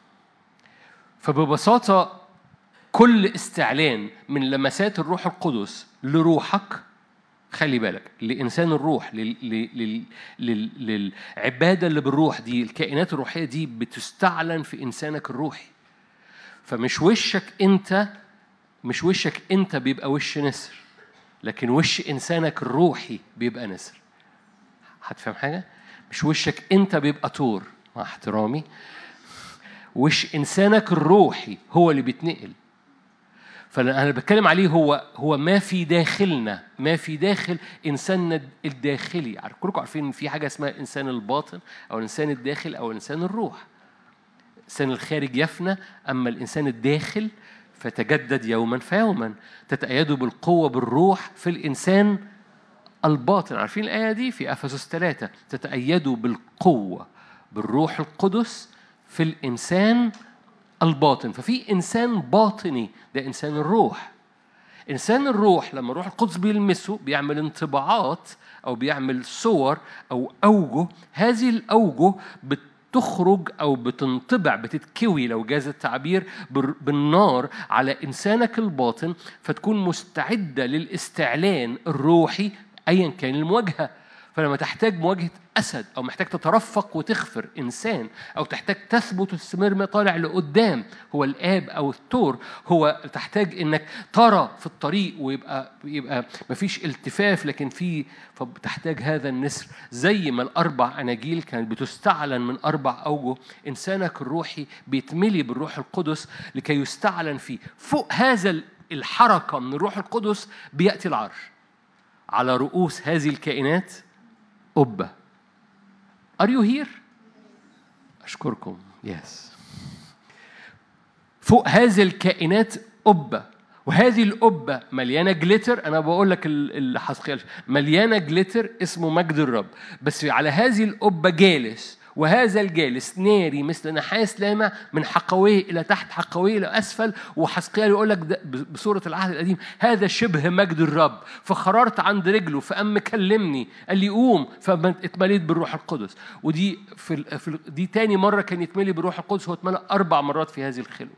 فببساطه كل استعلان من لمسات الروح القدس لروحك خلي بالك لإنسان الروح لل... لل... للعبادة اللي بالروح دي الكائنات الروحية دي بتستعلن في إنسانك الروحي فمش وشك أنت مش وشك انت بيبقى وش نسر لكن وش انسانك الروحي بيبقى نسر هتفهم حاجه مش وشك انت بيبقى طور مع احترامي وش انسانك الروحي هو اللي بيتنقل فانا بتكلم عليه هو هو ما في داخلنا ما في داخل انساننا الداخلي كلكم عارفين ان في حاجه اسمها انسان الباطن او الانسان الداخل او انسان الروح الانسان الخارج يفنى اما الانسان الداخل فتجدد يوما فيوما تتأيدوا بالقوة بالروح في الإنسان الباطن عارفين الآية دي في أفسس ثلاثة تتأيدوا بالقوة بالروح القدس في الإنسان الباطن ففي إنسان باطني ده إنسان الروح إنسان الروح لما الروح القدس بيلمسه بيعمل انطباعات أو بيعمل صور أو أوجه هذه الأوجه بتخرج أو بتنطبع بتتكوي لو جاز التعبير بالنار على إنسانك الباطن فتكون مستعدة للاستعلان الروحي أيا كان المواجهة فلما تحتاج مواجهة أسد أو محتاج تترفق وتغفر إنسان أو تحتاج تثبت وتستمر طالع لقدام هو الآب أو الثور هو تحتاج إنك ترى في الطريق ويبقى يبقى مفيش التفاف لكن في فبتحتاج هذا النسر زي ما الأربع أناجيل كانت بتستعلن من أربع أوجه إنسانك الروحي بيتملي بالروح القدس لكي يستعلن فيه فوق هذا الحركة من الروح القدس بيأتي العرش على رؤوس هذه الكائنات قبة Are you here؟ أشكركم يس فوق هذه الكائنات قبة وهذه القبة مليانة جليتر أنا بقول لك اللي حصل مليانة جليتر اسمه مجد الرب بس على هذه القبة جالس وهذا الجالس ناري مثل نحاس لامع من حقويه إلى تحت حقويه إلى أسفل وحسقيال يقول لك بصورة العهد القديم هذا شبه مجد الرب فخررت عند رجله فقام مكلمني قال لي قوم فاتمليت بالروح القدس ودي في, في دي تاني مرة كان يتملي بالروح القدس هو اتملى أربع مرات في هذه الخلوة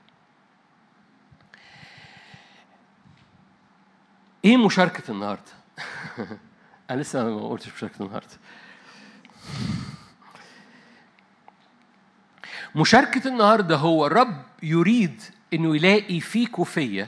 ايه مشاركة النهارده؟ أنا لسه ما قلتش مشاركة النهارده. مشاركة النهاردة هو الرب يريد إنه يلاقي فيك وفيا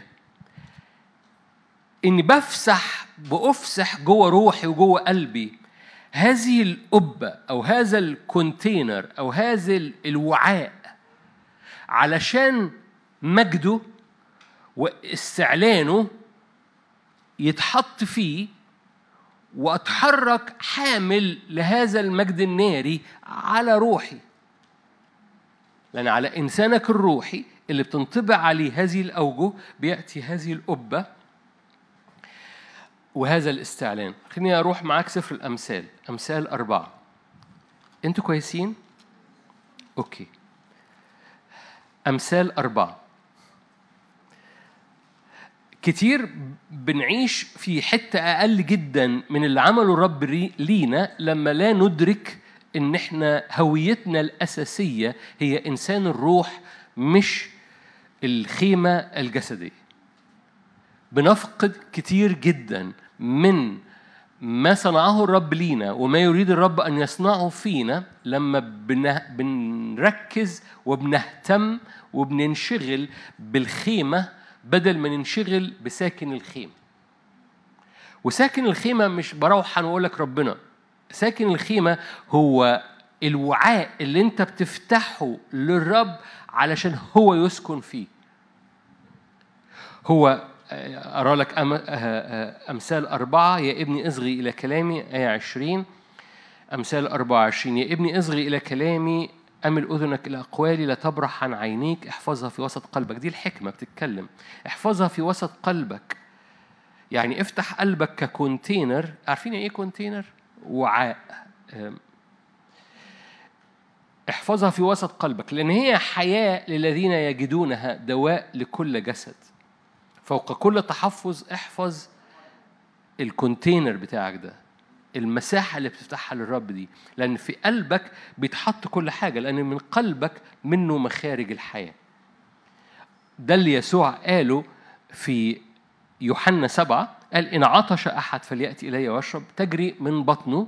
إني بفسح بأفسح جوه روحي وجوه قلبي هذه القبة أو هذا الكونتينر أو هذا الوعاء علشان مجده واستعلانه يتحط فيه واتحرك حامل لهذا المجد الناري على روحي لأن على إنسانك الروحي اللي بتنطبع عليه هذه الأوجه بيأتي هذه القبة وهذا الاستعلان خليني أروح معاك سفر الأمثال أمثال أربعة أنتوا كويسين؟ أوكي أمثال أربعة كتير بنعيش في حتة أقل جدا من اللي عمله الرب لينا لما لا ندرك ان احنا هويتنا الاساسيه هي انسان الروح مش الخيمه الجسديه بنفقد كتير جدا من ما صنعه الرب لينا وما يريد الرب ان يصنعه فينا لما بنركز وبنهتم وبننشغل بالخيمه بدل ما ننشغل بساكن الخيمه وساكن الخيمه مش بروح واقول لك ربنا ساكن الخيمة هو الوعاء اللي انت بتفتحه للرب علشان هو يسكن فيه هو أرى لك أمثال أربعة يا ابني اصغي إلى كلامي آية عشرين أمثال أربعة وعشرين يا ابني اصغي إلى كلامي أمل أذنك إلى أقوالي لا تبرح عن عينيك احفظها في وسط قلبك دي الحكمة بتتكلم احفظها في وسط قلبك يعني افتح قلبك ككونتينر عارفين ايه كونتينر؟ وعاء احفظها في وسط قلبك لأن هي حياة للذين يجدونها دواء لكل جسد فوق كل تحفظ احفظ الكونتينر بتاعك ده المساحة اللي بتفتحها للرب دي لأن في قلبك بيتحط كل حاجة لأن من قلبك منه مخارج الحياة ده اللي يسوع قاله في يوحنا سبعة قال إن عطش أحد فليأتي إلي واشرب تجري من بطنه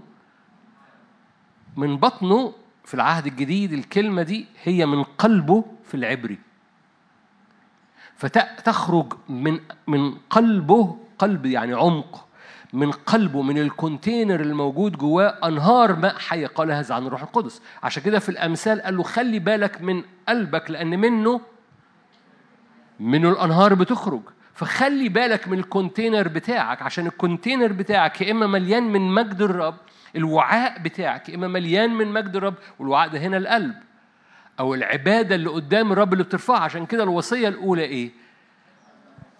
من بطنه في العهد الجديد الكلمة دي هي من قلبه في العبري فتخرج من من قلبه قلب يعني عمق من قلبه من الكونتينر الموجود جواه انهار ماء حيه قال هذا عن الروح القدس عشان كده في الامثال قال له خلي بالك من قلبك لان منه منه الانهار بتخرج فخلي بالك من الكونتينر بتاعك عشان الكونتينر بتاعك يا اما مليان من مجد الرب الوعاء بتاعك يا اما مليان من مجد الرب والوعاء ده هنا القلب او العباده اللي قدام الرب اللي بترفعها عشان كده الوصيه الاولى ايه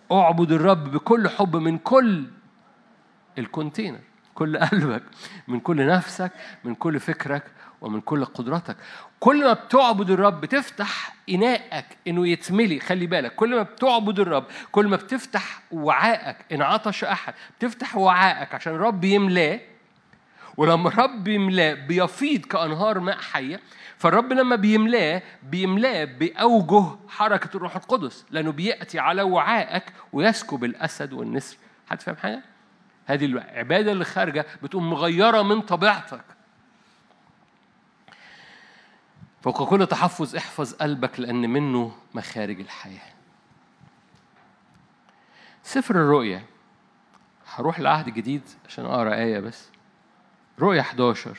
اعبد الرب بكل حب من كل الكونتينر كل قلبك من كل نفسك من كل فكرك ومن كل قدرتك كل ما بتعبد الرب بتفتح إناءك إنه يتملي خلي بالك كل ما بتعبد الرب كل ما بتفتح وعائك إن عطش أحد بتفتح وعائك عشان الرب يملاه ولما الرب يملاه بيفيض كأنهار ماء حية فالرب لما بيملاه بيملاه بأوجه حركة الروح القدس لأنه بيأتي على وعائك ويسكب الأسد والنسر حد فاهم حاجة؟ هذه العبادة اللي خارجة بتقوم مغيرة من طبيعتك فوق كل تحفظ احفظ قلبك لأن منه مخارج الحياة سفر الرؤيا هروح لعهد جديد عشان أقرأ آية بس رؤيا 11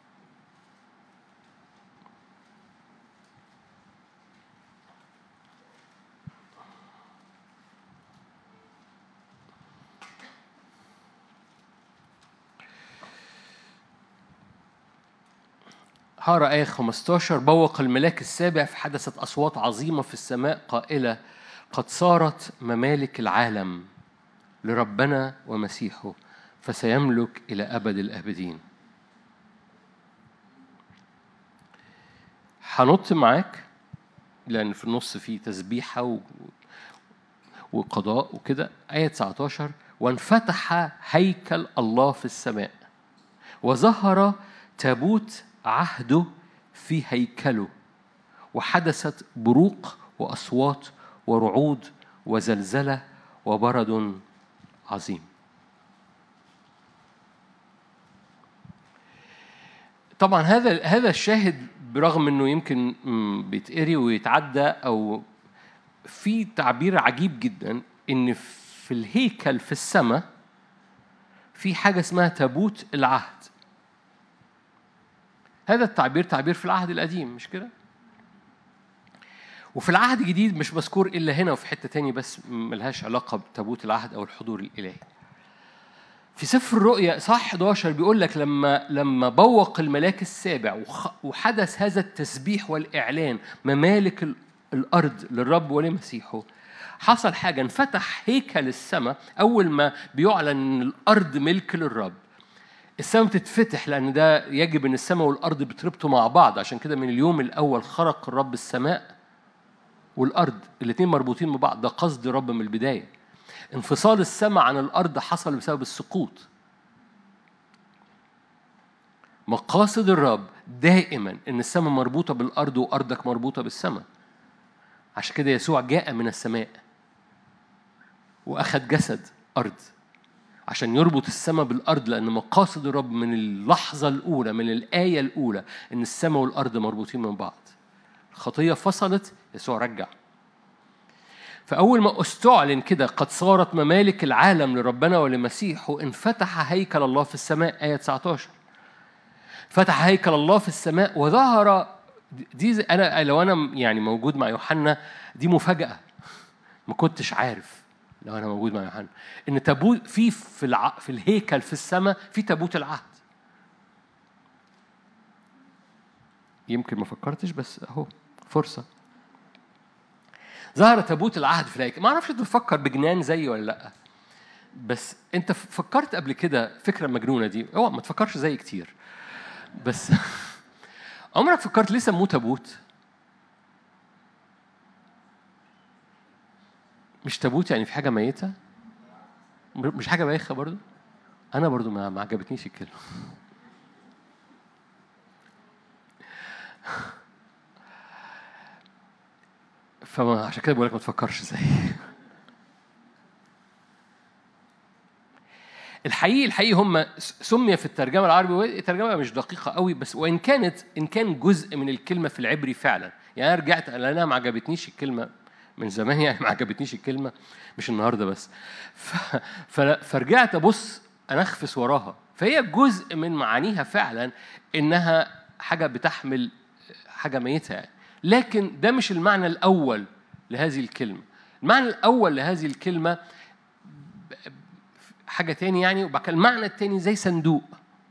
هقرا آية 15 بوق الملاك السابع فحدثت أصوات عظيمة في السماء قائلة قد صارت ممالك العالم لربنا ومسيحه فسيملك إلى أبد الآبدين هنط معاك لأن في النص في تسبيحة و... وقضاء وكده آية 19 وانفتح هيكل الله في السماء وظهر تابوت عهده في هيكله وحدثت بروق واصوات ورعود وزلزله وبرد عظيم طبعا هذا هذا الشاهد برغم انه يمكن بيتقري ويتعدى او في تعبير عجيب جدا ان في الهيكل في السماء في حاجه اسمها تابوت العهد هذا التعبير تعبير في العهد القديم مش كده؟ وفي العهد الجديد مش مذكور إلا هنا وفي حتة تاني بس ملهاش علاقة بتابوت العهد أو الحضور الإلهي. في سفر الرؤيا صح 11 بيقول لك لما لما بوق الملاك السابع وحدث هذا التسبيح والإعلان ممالك الأرض للرب ولمسيحه حصل حاجة انفتح هيكل السماء أول ما بيعلن أن الأرض ملك للرب السماء بتتفتح لأن ده يجب أن السماء والأرض بتربطوا مع بعض عشان كده من اليوم الأول خرق الرب السماء والأرض الاثنين مربوطين ببعض ده قصد الرب من البداية انفصال السماء عن الأرض حصل بسبب السقوط مقاصد الرب دائما ان السماء مربوطه بالارض وارضك مربوطه بالسماء عشان كده يسوع جاء من السماء واخذ جسد ارض عشان يربط السماء بالأرض لأن مقاصد الرب من اللحظة الأولى من الآية الأولى إن السماء والأرض مربوطين من بعض الخطية فصلت يسوع رجع فأول ما استعلن كده قد صارت ممالك العالم لربنا ولمسيحه انفتح هيكل الله في السماء آية 19 فتح هيكل الله في السماء وظهر دي أنا لو أنا يعني موجود مع يوحنا دي مفاجأة ما كنتش عارف لو انا موجود مع يوحنا ان تابوت في في الع... في الهيكل في السماء في تابوت العهد يمكن ما فكرتش بس اهو فرصه ظهر تابوت العهد في الهيكل ما اعرفش انت بتفكر بجنان زيي ولا لا بس انت فكرت قبل كده فكره مجنونه دي اوعى ما تفكرش زي كتير بس عمرك فكرت ليه سموه تابوت مش تابوت يعني في حاجة ميتة مش حاجة بايخة برضو أنا برضو ما عجبتنيش الكلمة فما عشان كده بقول لك ما تفكرش زي الحقيقي الحقيقي هم سمي في الترجمه العربي الترجمه مش دقيقه قوي بس وان كانت ان كان جزء من الكلمه في العبري فعلا يعني انا رجعت انا ما عجبتنيش الكلمه من زمان يعني ما عجبتنيش الكلمة مش النهاردة بس ف... فرجعت أبص أنخفس وراها فهي جزء من معانيها فعلا إنها حاجة بتحمل حاجة ميتة يعني لكن ده مش المعنى الأول لهذه الكلمة المعنى الأول لهذه الكلمة حاجة تاني يعني وبعد كده المعنى التاني زي صندوق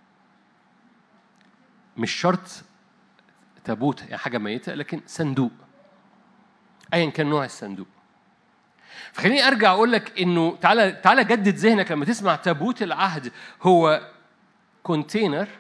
مش شرط تابوت يعني حاجة ميتة لكن صندوق ايا كان نوع الصندوق فخليني ارجع اقول لك انه تعالى تعالى جدد ذهنك لما تسمع تابوت العهد هو كونتينر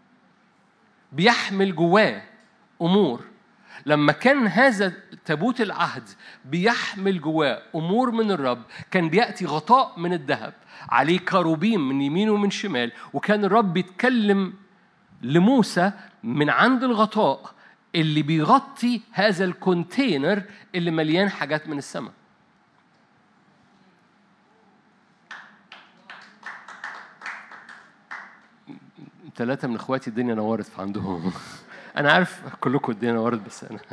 بيحمل جواه امور لما كان هذا تابوت العهد بيحمل جواه امور من الرب كان بياتي غطاء من الذهب عليه كروبيم من يمين ومن شمال وكان الرب بيتكلم لموسى من عند الغطاء اللي بيغطي هذا الكونتينر اللي مليان حاجات من السماء ثلاثة من اخواتي الدنيا نورت في عندهم أنا عارف كلكم الدنيا نورت بس أنا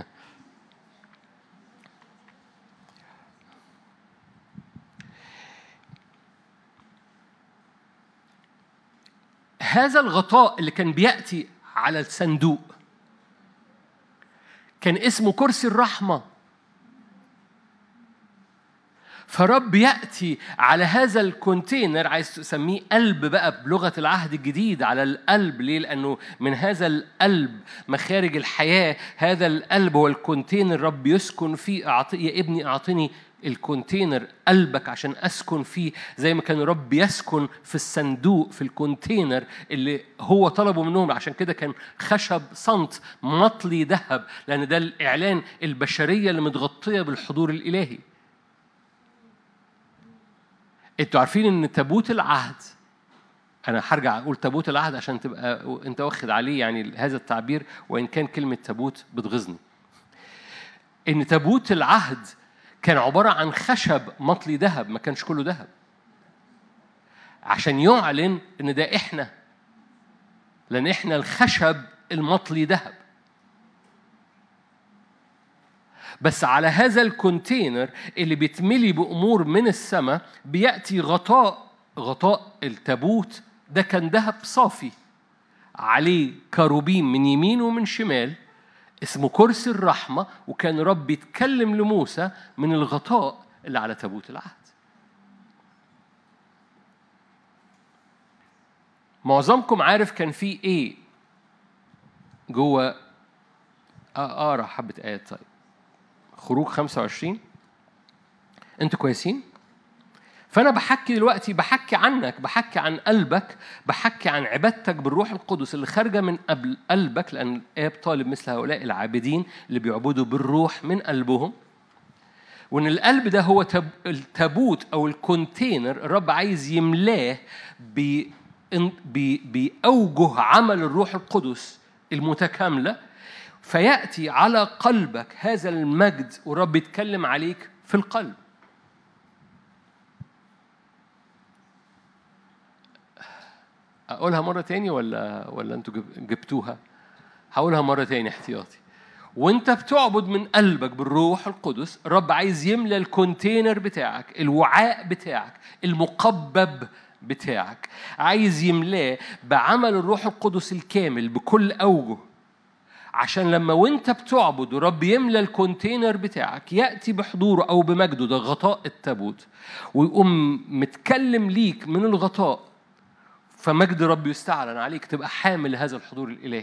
هذا الغطاء اللي كان بيأتي على الصندوق كان اسمه كرسي الرحمه فرب يأتي على هذا الكونتينر عايز تسميه قلب بقى بلغة العهد الجديد على القلب ليه؟ لأنه من هذا القلب مخارج الحياة هذا القلب هو الكونتينر رب يسكن فيه أعطي يا ابني أعطني الكونتينر قلبك عشان اسكن فيه زي ما كان رب يسكن في الصندوق في الكونتينر اللي هو طلبه منهم عشان كده كان خشب صمت مطلي ذهب لان ده الاعلان البشريه اللي متغطيه بالحضور الالهي انتوا عارفين ان تابوت العهد انا هرجع اقول تابوت العهد عشان تبقى انت واخد عليه يعني هذا التعبير وان كان كلمه تابوت بتغيظني ان تابوت العهد كان عباره عن خشب مطلي ذهب ما كانش كله ذهب عشان يعلن ان ده احنا لان احنا الخشب المطلي ذهب بس على هذا الكونتينر اللي بيتملي بأمور من السماء بيأتي غطاء غطاء التابوت ده كان ذهب صافي عليه كروبيم من يمين ومن شمال اسمه كرسي الرحمة وكان رب يتكلم لموسى من الغطاء اللي على تابوت العهد معظمكم عارف كان في ايه جوه اقرا حبه ايات طيب خروج 25 انتوا كويسين فانا بحكي دلوقتي بحكي عنك بحكي عن قلبك بحكي عن عبادتك بالروح القدس اللي خارجه من قبل قلبك لان الاب طالب مثل هؤلاء العابدين اللي بيعبدوا بالروح من قلبهم وان القلب ده هو التابوت او الكونتينر الرب عايز يملاه بأوجه عمل الروح القدس المتكامله فيأتي على قلبك هذا المجد ورب يتكلم عليك في القلب أقولها مرة تاني ولا ولا أنتوا جبتوها؟ هقولها مرة تاني احتياطي. وأنت بتعبد من قلبك بالروح القدس، الرب عايز يملى الكونتينر بتاعك، الوعاء بتاعك، المقبب بتاعك، عايز يملاه بعمل الروح القدس الكامل بكل أوجه. عشان لما وانت بتعبد ورب يملى الكونتينر بتاعك ياتي بحضوره او بمجده ده غطاء التابوت ويقوم متكلم ليك من الغطاء فمجد رب يستعلن عليك تبقى حامل هذا الحضور الالهي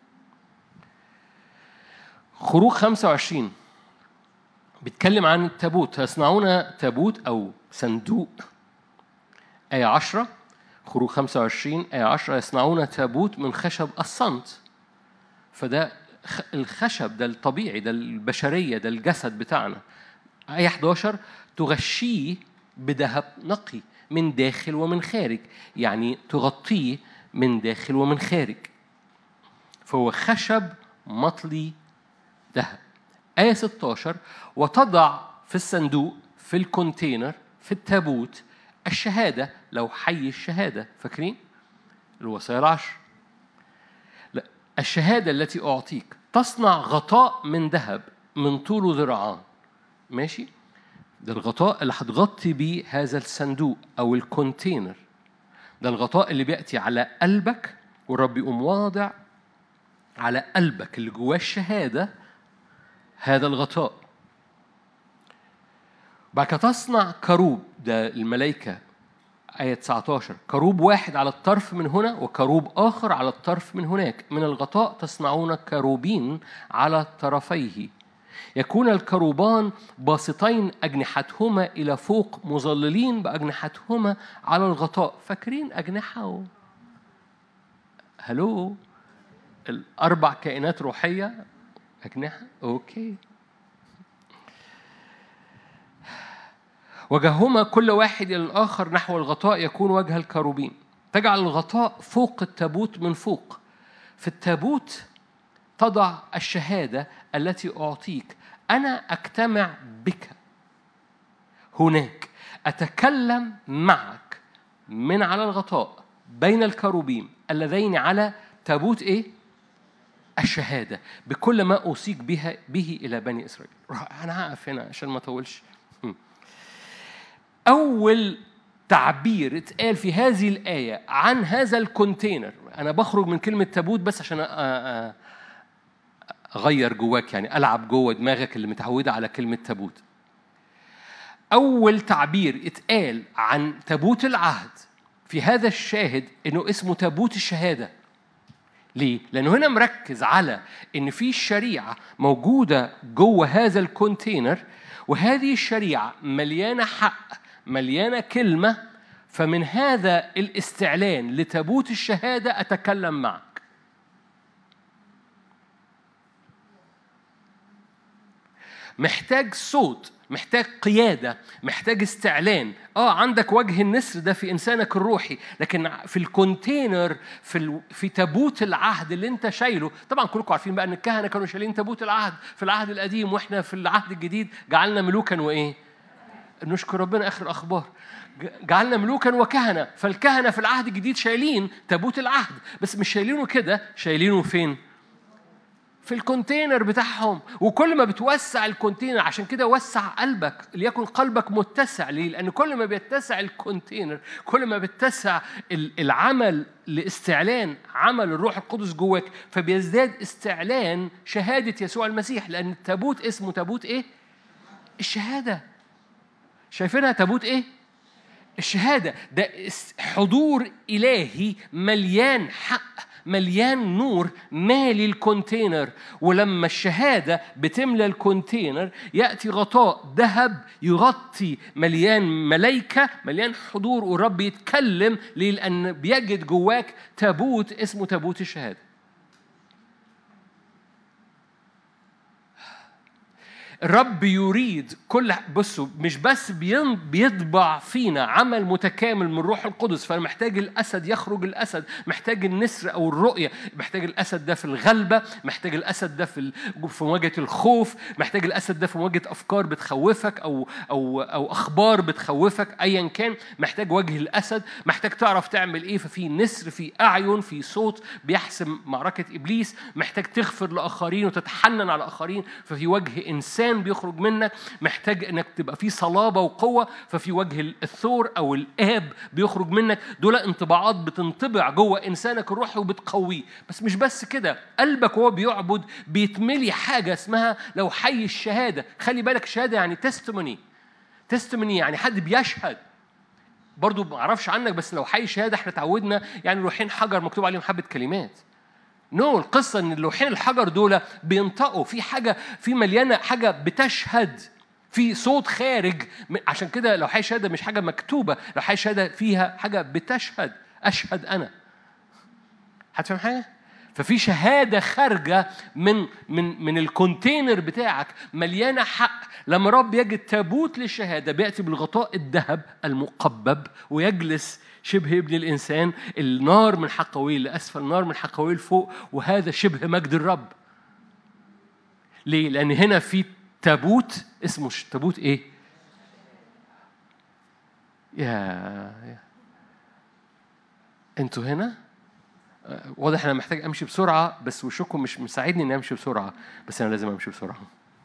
خروج 25 بيتكلم عن التابوت يصنعون تابوت او صندوق آية 10 خروج 25 آية 10 يصنعون تابوت من خشب الصمت فده الخشب ده الطبيعي ده البشرية ده الجسد بتاعنا آية 11 تغشيه بذهب نقي من داخل ومن خارج يعني تغطيه من داخل ومن خارج فهو خشب مطلي ذهب آية 16 وتضع في الصندوق في الكونتينر في التابوت الشهادة لو حي الشهادة فاكرين؟ الوصايا العشر الشهادة التي أعطيك تصنع غطاء من ذهب من طوله ذراعان ماشي ده الغطاء اللي هتغطي بيه هذا الصندوق أو الكونتينر ده الغطاء اللي بيأتي على قلبك والرب يقوم واضع على قلبك اللي جواه الشهادة هذا الغطاء بعد تصنع كروب ده الملائكة آية 19 كروب واحد على الطرف من هنا وكروب آخر على الطرف من هناك من الغطاء تصنعون كروبين على طرفيه يكون الكروبان باسطين أجنحتهما إلى فوق مظللين بأجنحتهما على الغطاء فاكرين أجنحة و... هلو الأربع كائنات روحية أجنحة أوكي وجههما كل واحد إلى الآخر نحو الغطاء يكون وجه الكروبين تجعل الغطاء فوق التابوت من فوق في التابوت تضع الشهادة التي أعطيك أنا أجتمع بك هناك أتكلم معك من على الغطاء بين الكروبيم اللذين على تابوت إيه؟ الشهادة بكل ما أوصيك بها به إلى بني إسرائيل أنا هقف هنا عشان ما أطولش أول تعبير اتقال في هذه الآية عن هذا الكونتينر أنا بخرج من كلمة تابوت بس عشان أغير جواك يعني ألعب جوه دماغك اللي متعودة على كلمة تابوت أول تعبير اتقال عن تابوت العهد في هذا الشاهد إنه اسمه تابوت الشهادة ليه؟ لأنه هنا مركز على إن في شريعة موجودة جوه هذا الكونتينر وهذه الشريعة مليانة حق مليانة كلمة فمن هذا الاستعلان لتابوت الشهادة أتكلم معك محتاج صوت محتاج قيادة محتاج استعلان اه عندك وجه النسر ده في انسانك الروحي لكن في الكونتينر في ال... في تابوت العهد اللي انت شايله طبعا كلكم عارفين بقى ان الكهنه كانوا شايلين تابوت العهد في العهد القديم واحنا في العهد الجديد جعلنا ملوكا وايه نشكر ربنا اخر الاخبار جعلنا ملوكا وكهنه فالكهنه في العهد الجديد شايلين تابوت العهد بس مش شايلينه كده شايلينه فين في الكونتينر بتاعهم وكل ما بتوسع الكونتينر عشان كده وسع قلبك ليكن قلبك متسع ليه لان كل ما بيتسع الكونتينر كل ما بيتسع العمل لاستعلان عمل الروح القدس جواك فبيزداد استعلان شهاده يسوع المسيح لان التابوت اسمه تابوت ايه الشهاده شايفينها تابوت ايه الشهاده ده حضور الهي مليان حق مليان نور مالي الكونتينر ولما الشهاده بتملى الكونتينر ياتي غطاء ذهب يغطي مليان ملائكه مليان حضور والرب يتكلم ليه لان بيجد جواك تابوت اسمه تابوت الشهاده الرب يريد كل بصوا مش بس بيطبع فينا عمل متكامل من روح القدس فانا محتاج الاسد يخرج الاسد محتاج النسر او الرؤيه محتاج الاسد ده في الغلبه محتاج الاسد ده في في مواجهه الخوف محتاج الاسد ده في مواجهه افكار بتخوفك او او او اخبار بتخوفك ايا كان محتاج وجه الاسد محتاج تعرف تعمل ايه ففي نسر في اعين في صوت بيحسم معركه ابليس محتاج تغفر لاخرين وتتحنن على اخرين ففي وجه انسان لسان بيخرج منك محتاج انك تبقى في صلابه وقوه ففي وجه الثور او الاب بيخرج منك دول انطباعات بتنطبع جوه انسانك الروحي وبتقويه بس مش بس كده قلبك وهو بيعبد بيتملي حاجه اسمها لو حي الشهاده خلي بالك الشهاده يعني تستموني تستموني يعني حد بيشهد برضو ما اعرفش عنك بس لو حي الشهاده احنا اتعودنا يعني لوحين حجر مكتوب عليهم حبه كلمات نو no, القصة إن اللوحين الحجر دول بينطقوا في حاجة في مليانة حاجة بتشهد في صوت خارج عشان كده لو حي شهادة مش حاجة مكتوبة لو حي شهادة فيها حاجة بتشهد أشهد أنا هتفهم حاجة؟ ففي شهادة خارجة من من من الكونتينر بتاعك مليانة حق لما رب يجد تابوت للشهادة بيأتي بالغطاء الذهب المقبب ويجلس شبه ابن الإنسان النار من حقويه لأسفل النار من حقويه لفوق وهذا شبه مجد الرب ليه؟ لأن هنا في تابوت اسمه تابوت إيه؟ يا, يا. انتوا هنا واضح انا محتاج امشي بسرعه بس وشكم مش مساعدني اني امشي بسرعه بس انا لازم امشي بسرعه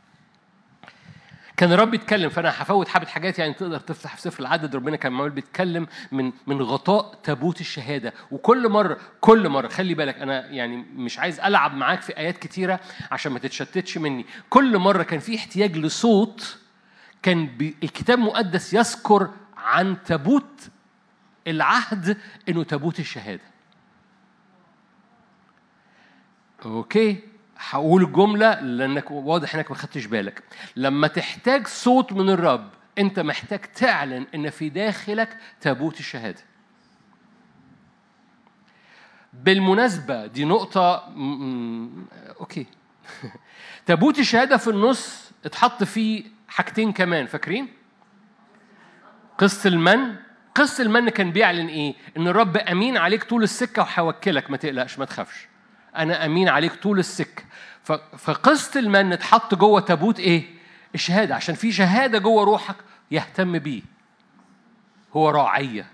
كان الرب يتكلم فانا هفوت حبه حاجات يعني تقدر تفتح في سفر العدد ربنا كان معمول بيتكلم من من غطاء تابوت الشهاده وكل مره كل مره خلي بالك انا يعني مش عايز العب معاك في ايات كتيره عشان ما تتشتتش مني كل مره كان في احتياج لصوت كان الكتاب المقدس يذكر عن تابوت العهد انه تابوت الشهاده اوكي هقول الجملة لأنك واضح إنك ما خدتش بالك لما تحتاج صوت من الرب أنت محتاج تعلن إن في داخلك تابوت الشهادة بالمناسبة دي نقطة م- م- أوكي تابوت الشهادة في النص اتحط فيه حاجتين كمان فاكرين؟ قصة المن قصة المن كان بيعلن ايه؟ ان الرب امين عليك طول السكة وهوكلك ما تقلقش ما تخافش. انا امين عليك طول السكة. ف- فقصة المن اتحط جوه تابوت ايه؟ الشهادة عشان في شهادة جوه روحك يهتم بيه. هو راعية.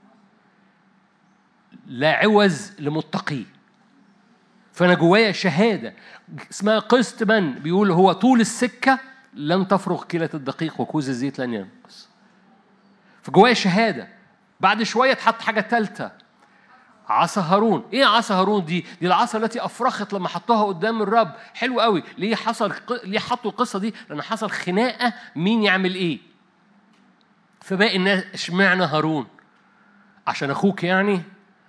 لا عوز لمتقيه. فانا جوايا شهاده اسمها قسط من بيقول هو طول السكه لن تفرغ كيلة الدقيق وكوز الزيت لن ينقص فجوايا شهاده بعد شويه اتحط حاجه ثالثه عصا هارون ايه عصا هارون دي دي العصا التي افرخت لما حطوها قدام الرب حلو قوي ليه حصل ليه حطوا القصه دي لان حصل خناقه مين يعمل ايه فباقي الناس اشمعنى هارون عشان اخوك يعني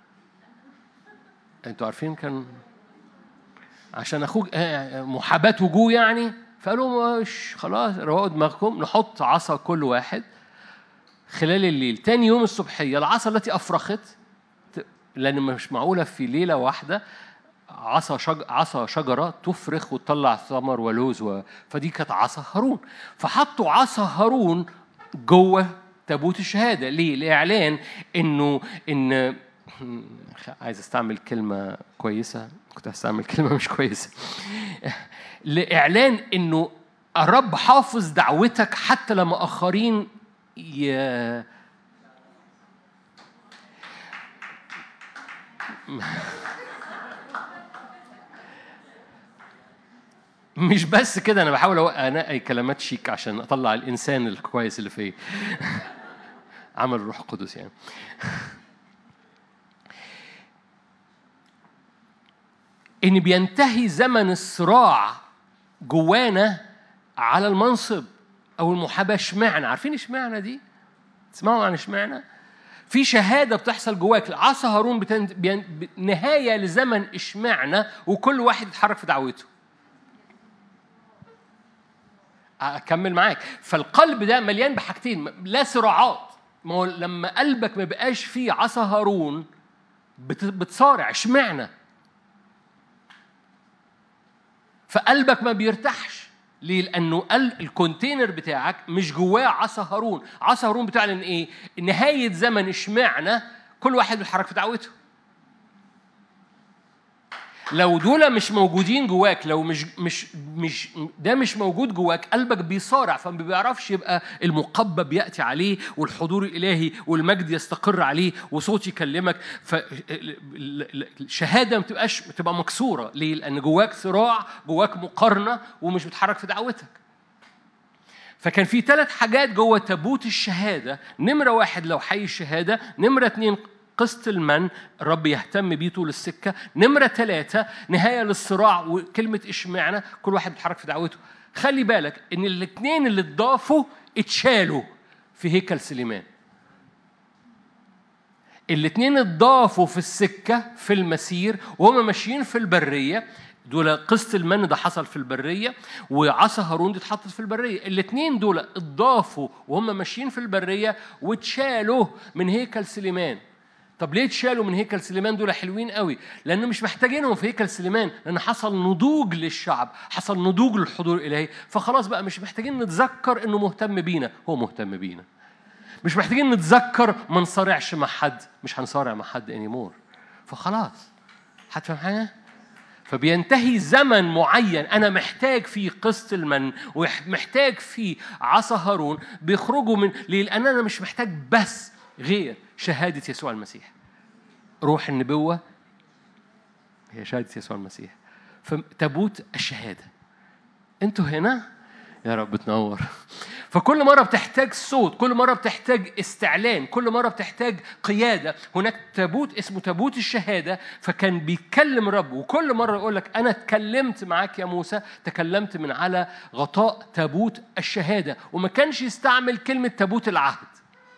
انتوا عارفين كان عشان اخوك آه، محاباة وجوه يعني فقالوا مش خلاص روقوا دماغكم نحط عصا كل واحد خلال الليل تاني يوم الصبحية العصا التي أفرخت ت- لأن مش معقولة في ليلة واحدة عصا شج... عصا شجرة تفرخ وتطلع ثمر ولوز و... فدي كانت عصا هارون فحطوا عصا هارون جوه تابوت الشهادة ليه؟ لإعلان إنه إن عايز استعمل كلمة كويسة كنت هستعمل كلمة مش كويسة لإعلان إنه الرب حافظ دعوتك حتى لما آخرين ي... مش بس كده انا بحاول أوقع- انقي كلمات شيك عشان اطلع الانسان الكويس اللي فيا عمل الروح القدس يعني ان بينتهي زمن الصراع جوانا على المنصب او المحاباه اشمعنى عارفين اشمعنى دي تسمعوا عن اشمعنى في شهاده بتحصل جواك عصا هارون بتن... بين... ب- نهايه لزمن اشمعنى وكل واحد يتحرك في دعوته اكمل معاك فالقلب ده مليان بحاجتين لا صراعات ما هو لما قلبك ما بقاش فيه عصا هارون بت... بتصارع اشمعنى فقلبك ما بيرتاحش ليه؟ لأنه قلب الكونتينر بتاعك مش جواه عصا هارون، عصا هارون بتعلن إيه؟ نهاية زمن اشمعنى كل واحد بيتحرك في دعوته. لو دول مش موجودين جواك لو مش مش مش ده مش موجود جواك قلبك بيصارع فما بيعرفش يبقى المقبب ياتي عليه والحضور الالهي والمجد يستقر عليه وصوت يكلمك فالشهاده ما بتبقاش بتبقى مكسوره ليه؟ لان جواك صراع جواك مقارنه ومش بتحرك في دعوتك فكان في ثلاث حاجات جوه تابوت الشهاده نمره واحد لو حي الشهاده نمره اتنين قسط المن الرب يهتم بيه طول السكه نمره ثلاثه نهايه للصراع وكلمه اشمعنى كل واحد بيتحرك في دعوته خلي بالك ان الاثنين اللي اتضافوا اتشالوا في هيكل سليمان الاثنين اتضافوا في السكه في المسير وهم ماشيين في البريه دول قسط المن ده حصل في البريه وعصا هارون دي اتحطت في البريه الاثنين دول اتضافوا وهم ماشيين في البريه واتشالوا من هيكل سليمان طب ليه اتشالوا من هيكل سليمان دول حلوين قوي لانه مش محتاجينهم في هيكل سليمان لان حصل نضوج للشعب حصل نضوج للحضور الالهي فخلاص بقى مش محتاجين نتذكر انه مهتم بينا هو مهتم بينا مش محتاجين نتذكر ما نصارعش مع حد مش هنصارع مع حد انيمور فخلاص هتفهم حاجه فبينتهي زمن معين انا محتاج فيه قسط المن ومحتاج فيه عصا هارون بيخرجوا من ليه لان انا مش محتاج بس غير شهاده يسوع المسيح روح النبوه هي شهاده يسوع المسيح فتابوت الشهاده انتوا هنا يا رب تنور فكل مرة بتحتاج صوت كل مرة بتحتاج استعلان كل مرة بتحتاج قيادة هناك تابوت اسمه تابوت الشهادة فكان بيتكلم الرب وكل مرة يقول لك أنا اتكلمت معاك يا موسى تكلمت من على غطاء تابوت الشهادة وما كانش يستعمل كلمة تابوت العهد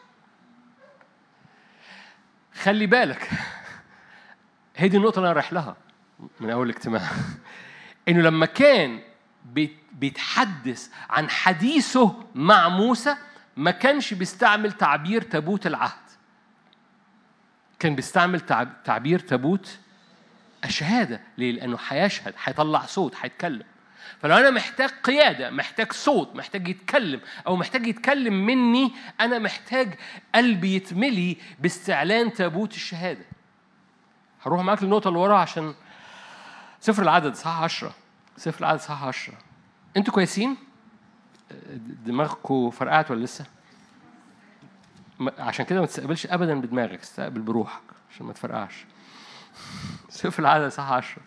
خلي بالك هي دي النقطة اللي أنا رايح لها من أول اجتماع انه لما كان بيتحدث عن حديثه مع موسى ما كانش بيستعمل تعبير تابوت العهد كان بيستعمل تعبير تابوت الشهاده ليه لانه هيشهد هيطلع صوت هيتكلم فلو انا محتاج قياده محتاج صوت محتاج يتكلم او محتاج يتكلم مني انا محتاج قلبي يتملي باستعلان تابوت الشهاده هروح معاك للنقطه اللي وراها عشان سفر العدد صح 10 سفر العدد صح 10 انتوا كويسين دماغكم فرقعت ولا لسه عشان كده ما تستقبلش ابدا بدماغك استقبل بروحك عشان ما تفرقعش سفر العدد صح 10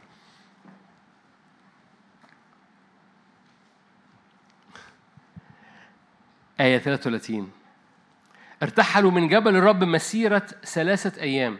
آية 33 ارتحلوا من جبل الرب مسيرة ثلاثة أيام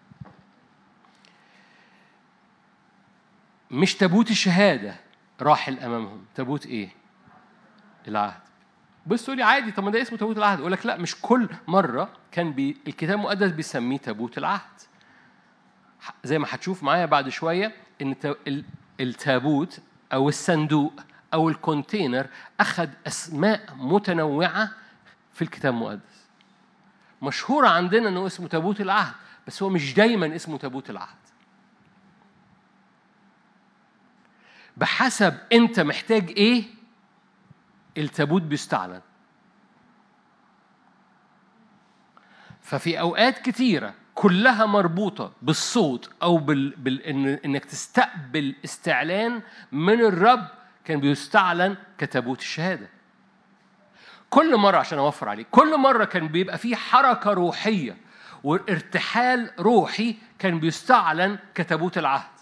مش تابوت الشهادة راحل أمامهم تابوت إيه؟ العهد بص تقولي عادي طب ما ده اسمه تابوت العهد أقول لك لا مش كل مرة كان بي الكتاب المقدس بيسميه تابوت العهد زي ما هتشوف معايا بعد شوية إن التابوت أو الصندوق أو الكونتينر أخذ أسماء متنوعة في الكتاب المقدس مشهورة عندنا إنه اسمه تابوت العهد بس هو مش دايما اسمه تابوت العهد بحسب أنت محتاج إيه التابوت بيستعلن ففي أوقات كتيرة كلها مربوطة بالصوت أو بال... بال... إن... إنك تستقبل استعلان من الرب كان بيستعلن كتابوت الشهاده كل مرة عشان أوفر عليك كل مرة كان بيبقى فيه حركة روحية وارتحال روحي كان بيستعلن كتابوت العهد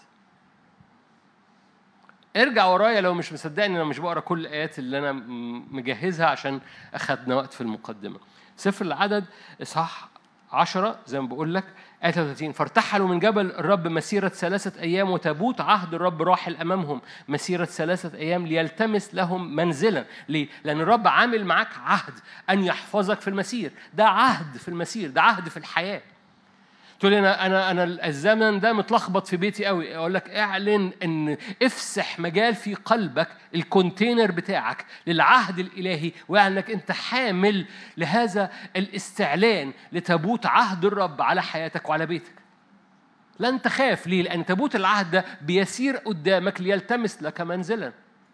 ارجع ورايا لو مش مصدقني انا مش بقرا كل الايات اللي انا مجهزها عشان اخدنا وقت في المقدمه سفر العدد اصحاح عشرة زي ما بقول لك آية 33 فارتحلوا من جبل الرب مسيرة ثلاثة أيام وتابوت عهد الرب راحل أمامهم مسيرة ثلاثة أيام ليلتمس لهم منزلا ليه؟ لأن الرب عامل معاك عهد أن يحفظك في المسير ده عهد في المسير ده عهد في الحياة تقول انا انا انا الزمن ده متلخبط في بيتي قوي اقول لك اعلن ان افسح مجال في قلبك الكونتينر بتاعك للعهد الالهي واعلنك انت حامل لهذا الاستعلان لتابوت عهد الرب على حياتك وعلى بيتك لن تخاف ليه لان تابوت العهد ده بيسير قدامك ليلتمس لك منزلا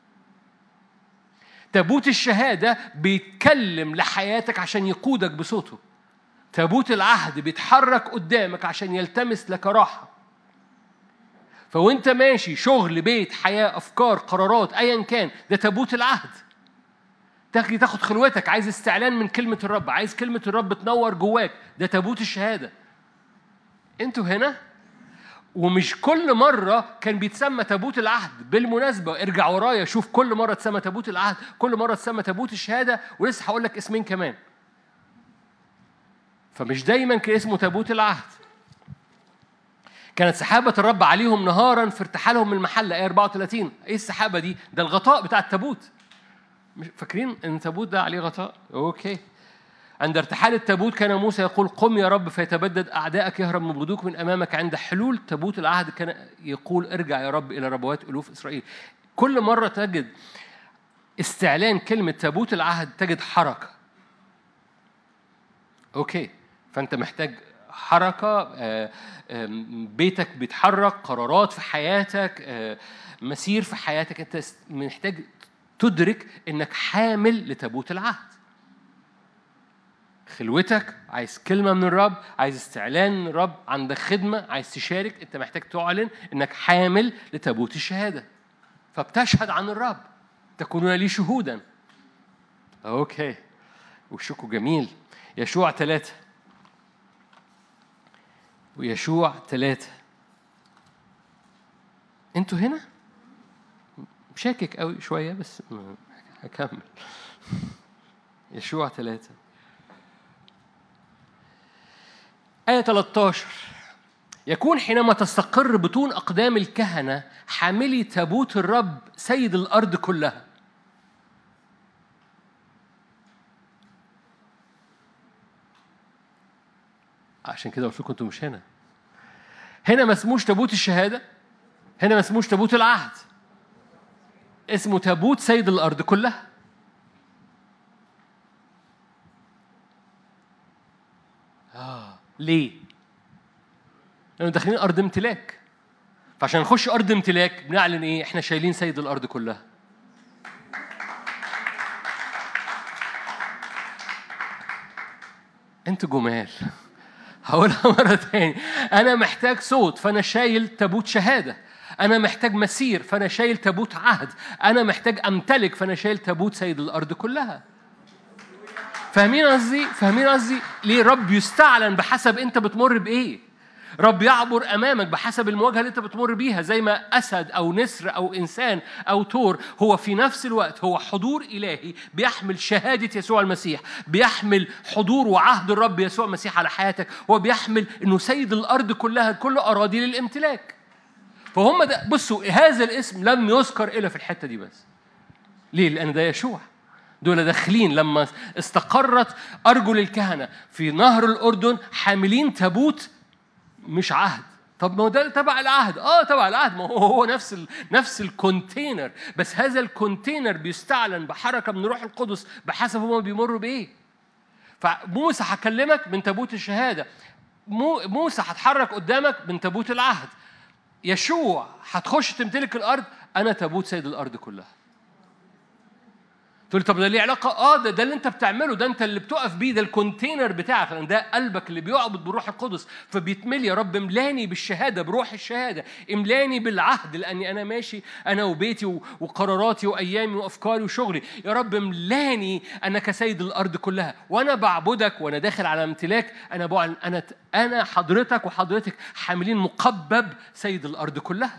تابوت الشهاده بيتكلم لحياتك عشان يقودك بصوته تابوت العهد بيتحرك قدامك عشان يلتمس لك راحة فوانت ماشي شغل بيت حياة أفكار قرارات أيا كان ده تابوت العهد تاخد تاخد خلوتك عايز استعلان من كلمة الرب عايز كلمة الرب تنور جواك ده تابوت الشهادة انتوا هنا ومش كل مرة كان بيتسمى تابوت العهد بالمناسبة ارجع ورايا شوف كل مرة تسمى تابوت العهد كل مرة تسمى تابوت الشهادة ولسه هقول لك اسمين كمان فمش دايما كان اسمه تابوت العهد كانت سحابة الرب عليهم نهارا في ارتحالهم من المحل آية 34 ايه السحابة دي؟ ده الغطاء بتاع التابوت مش فاكرين ان التابوت ده عليه غطاء؟ اوكي عند ارتحال التابوت كان موسى يقول قم يا رب فيتبدد أعدائك يهرب مبغضوك من أمامك عند حلول تابوت العهد كان يقول ارجع يا رب إلى ربوات ألوف إسرائيل كل مرة تجد استعلان كلمة تابوت العهد تجد حركة أوكي فأنت محتاج حركة آه، بيتك بيتحرك قرارات في حياتك آه، مسير في حياتك أنت محتاج تدرك إنك حامل لتابوت العهد خلوتك عايز كلمة من الرب عايز استعلان من الرب عندك خدمة عايز تشارك أنت محتاج تعلن إنك حامل لتابوت الشهادة فبتشهد عن الرب تكونون لي شهودا أوكي وشكو جميل يشوع ثلاثة ويشوع ثلاثة انتوا هنا؟ شاكك قوي شوية بس هكمل يشوع ثلاثة آية 13 يكون حينما تستقر بطون أقدام الكهنة حاملي تابوت الرب سيد الأرض كلها عشان كده قلت لكم انتوا مش هنا هنا ما اسموش تابوت الشهاده هنا ما اسموش تابوت العهد اسمه تابوت سيد الارض كلها اه ليه لانه داخلين ارض امتلاك فعشان نخش ارض امتلاك بنعلن ايه احنا شايلين سيد الارض كلها انتوا جمال هقولها مرة تاني أنا محتاج صوت فأنا شايل تابوت شهادة أنا محتاج مسير فأنا شايل تابوت عهد أنا محتاج أمتلك فأنا شايل تابوت سيد الأرض كلها فاهمين قصدي؟ فاهمين قصدي؟ ليه رب يستعلن بحسب أنت بتمر بإيه؟ رب يعبر امامك بحسب المواجهه اللي انت بتمر بيها زي ما اسد او نسر او انسان او تور هو في نفس الوقت هو حضور الهي بيحمل شهاده يسوع المسيح بيحمل حضور وعهد الرب يسوع المسيح على حياتك هو بيحمل انه سيد الارض كلها كل اراضي للامتلاك فهم ده بصوا هذا الاسم لم يذكر الا في الحته دي بس ليه لان ده يشوع دول داخلين لما استقرت ارجل الكهنه في نهر الاردن حاملين تابوت مش عهد طب ما هو ده تبع العهد اه تبع العهد ما هو هو نفس ال... نفس الكونتينر بس هذا الكونتينر بيستعلن بحركه من روح القدس بحسب هما بيمروا بايه فموسى هكلمك من تابوت الشهاده مو... موسى هتحرك قدامك من تابوت العهد يشوع هتخش تمتلك الارض انا تابوت سيد الارض كلها تقول طب ده ليه علاقه اه ده ده اللي انت بتعمله ده انت اللي بتقف بيه ده الكونتينر بتاعك لان ده قلبك اللي بيعبد بروح القدس فبيتملي يا رب املاني بالشهاده بروح الشهاده املاني بالعهد لاني انا ماشي انا وبيتي وقراراتي وايامي وافكاري وشغلي يا رب املاني انا كسيد الارض كلها وانا بعبدك وانا داخل على امتلاك انا بعلن انا انا حضرتك وحضرتك حاملين مقبب سيد الارض كلها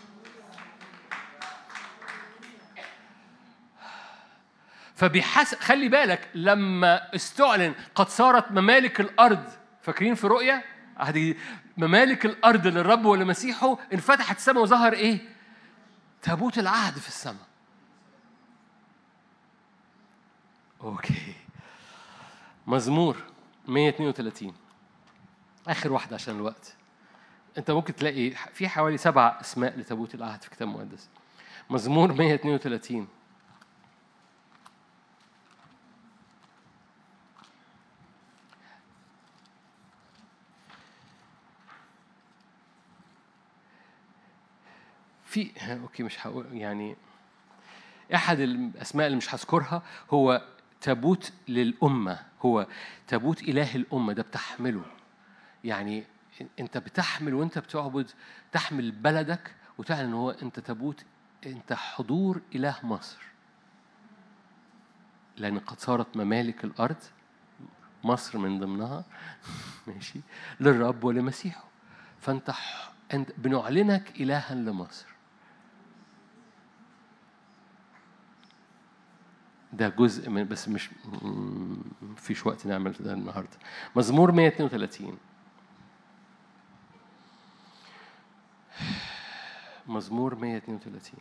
فبيحس خلي بالك لما استعلن قد صارت ممالك الارض فاكرين في رؤيا هذه ممالك الارض للرب ولمسيحه انفتحت السماء وظهر ايه تابوت العهد في السماء اوكي مزمور 132 اخر واحده عشان الوقت انت ممكن تلاقي في حوالي سبع اسماء لتابوت العهد في كتاب مقدس مزمور 132 في اوكي مش هقول يعني احد الاسماء اللي مش هذكرها هو تابوت للامه هو تابوت اله الامه ده بتحمله يعني انت بتحمل وانت بتعبد تحمل بلدك وتعلن هو انت تابوت انت حضور اله مصر لان قد صارت ممالك الارض مصر من ضمنها ماشي للرب ولمسيحه فانت انت بنعلنك الها لمصر ده جزء من بس مش فيش وقت نعمل ده النهارده مزمور 132 مزمور 132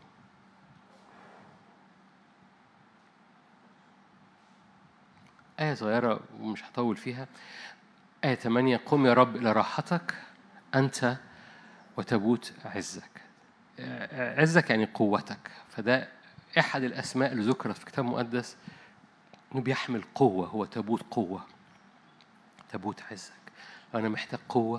آية صغيرة ومش هطول فيها آية 8 قم يا رب إلى راحتك أنت وتبوت عزك عزك يعني قوتك فده أحد الأسماء اللي ذكرت في كتاب مقدس إنه بيحمل قوة هو تابوت قوة تابوت عزك لو أنا محتاج قوة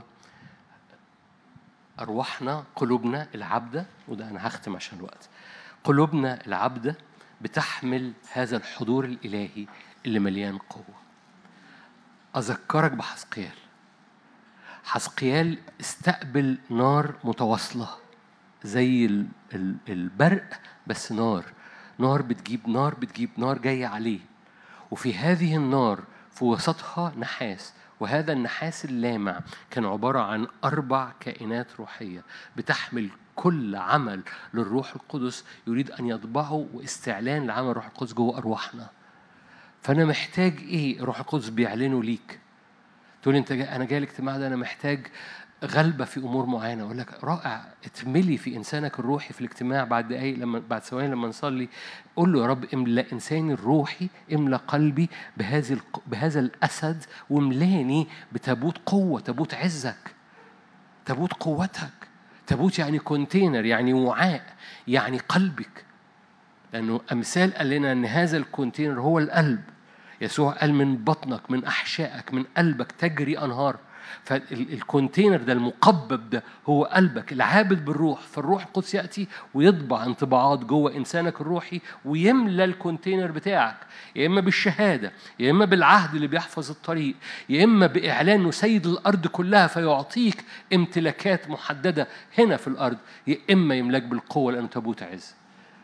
أرواحنا قلوبنا العبدة وده أنا هختم عشان الوقت قلوبنا العبدة بتحمل هذا الحضور الإلهي اللي مليان قوة أذكرك بحسقيال حسقيال استقبل نار متواصلة زي البرق بس نار نار بتجيب نار بتجيب نار جاية عليه وفي هذه النار في وسطها نحاس وهذا النحاس اللامع كان عبارة عن أربع كائنات روحية بتحمل كل عمل للروح القدس يريد أن يطبعه واستعلان لعمل الروح القدس جوه أرواحنا فأنا محتاج إيه الروح القدس بيعلنه ليك تقول انت جاي انا جاي الاجتماع ده انا محتاج غلبة في أمور معينة أقول لك رائع اتملي في إنسانك الروحي في الاجتماع بعد دقايق لما بعد ثواني لما نصلي قول له يا رب املأ إنساني الروحي املأ قلبي بهذه بهذا الأسد واملاني بتابوت قوة تابوت عزك تابوت قوتك تابوت يعني كونتينر يعني وعاء يعني قلبك لأنه أمثال قال لنا أن هذا الكونتينر هو القلب يسوع قال من بطنك من أحشائك من قلبك تجري أنهار فالكونتينر ده المقبب ده هو قلبك العابد بالروح فالروح القدس ياتي ويطبع انطباعات جوه انسانك الروحي ويملى الكونتينر بتاعك يا اما بالشهاده يا اما بالعهد اللي بيحفظ الطريق يا اما باعلان انه سيد الارض كلها فيعطيك امتلاكات محدده هنا في الارض يا اما يملاك بالقوه لانه تابوت عز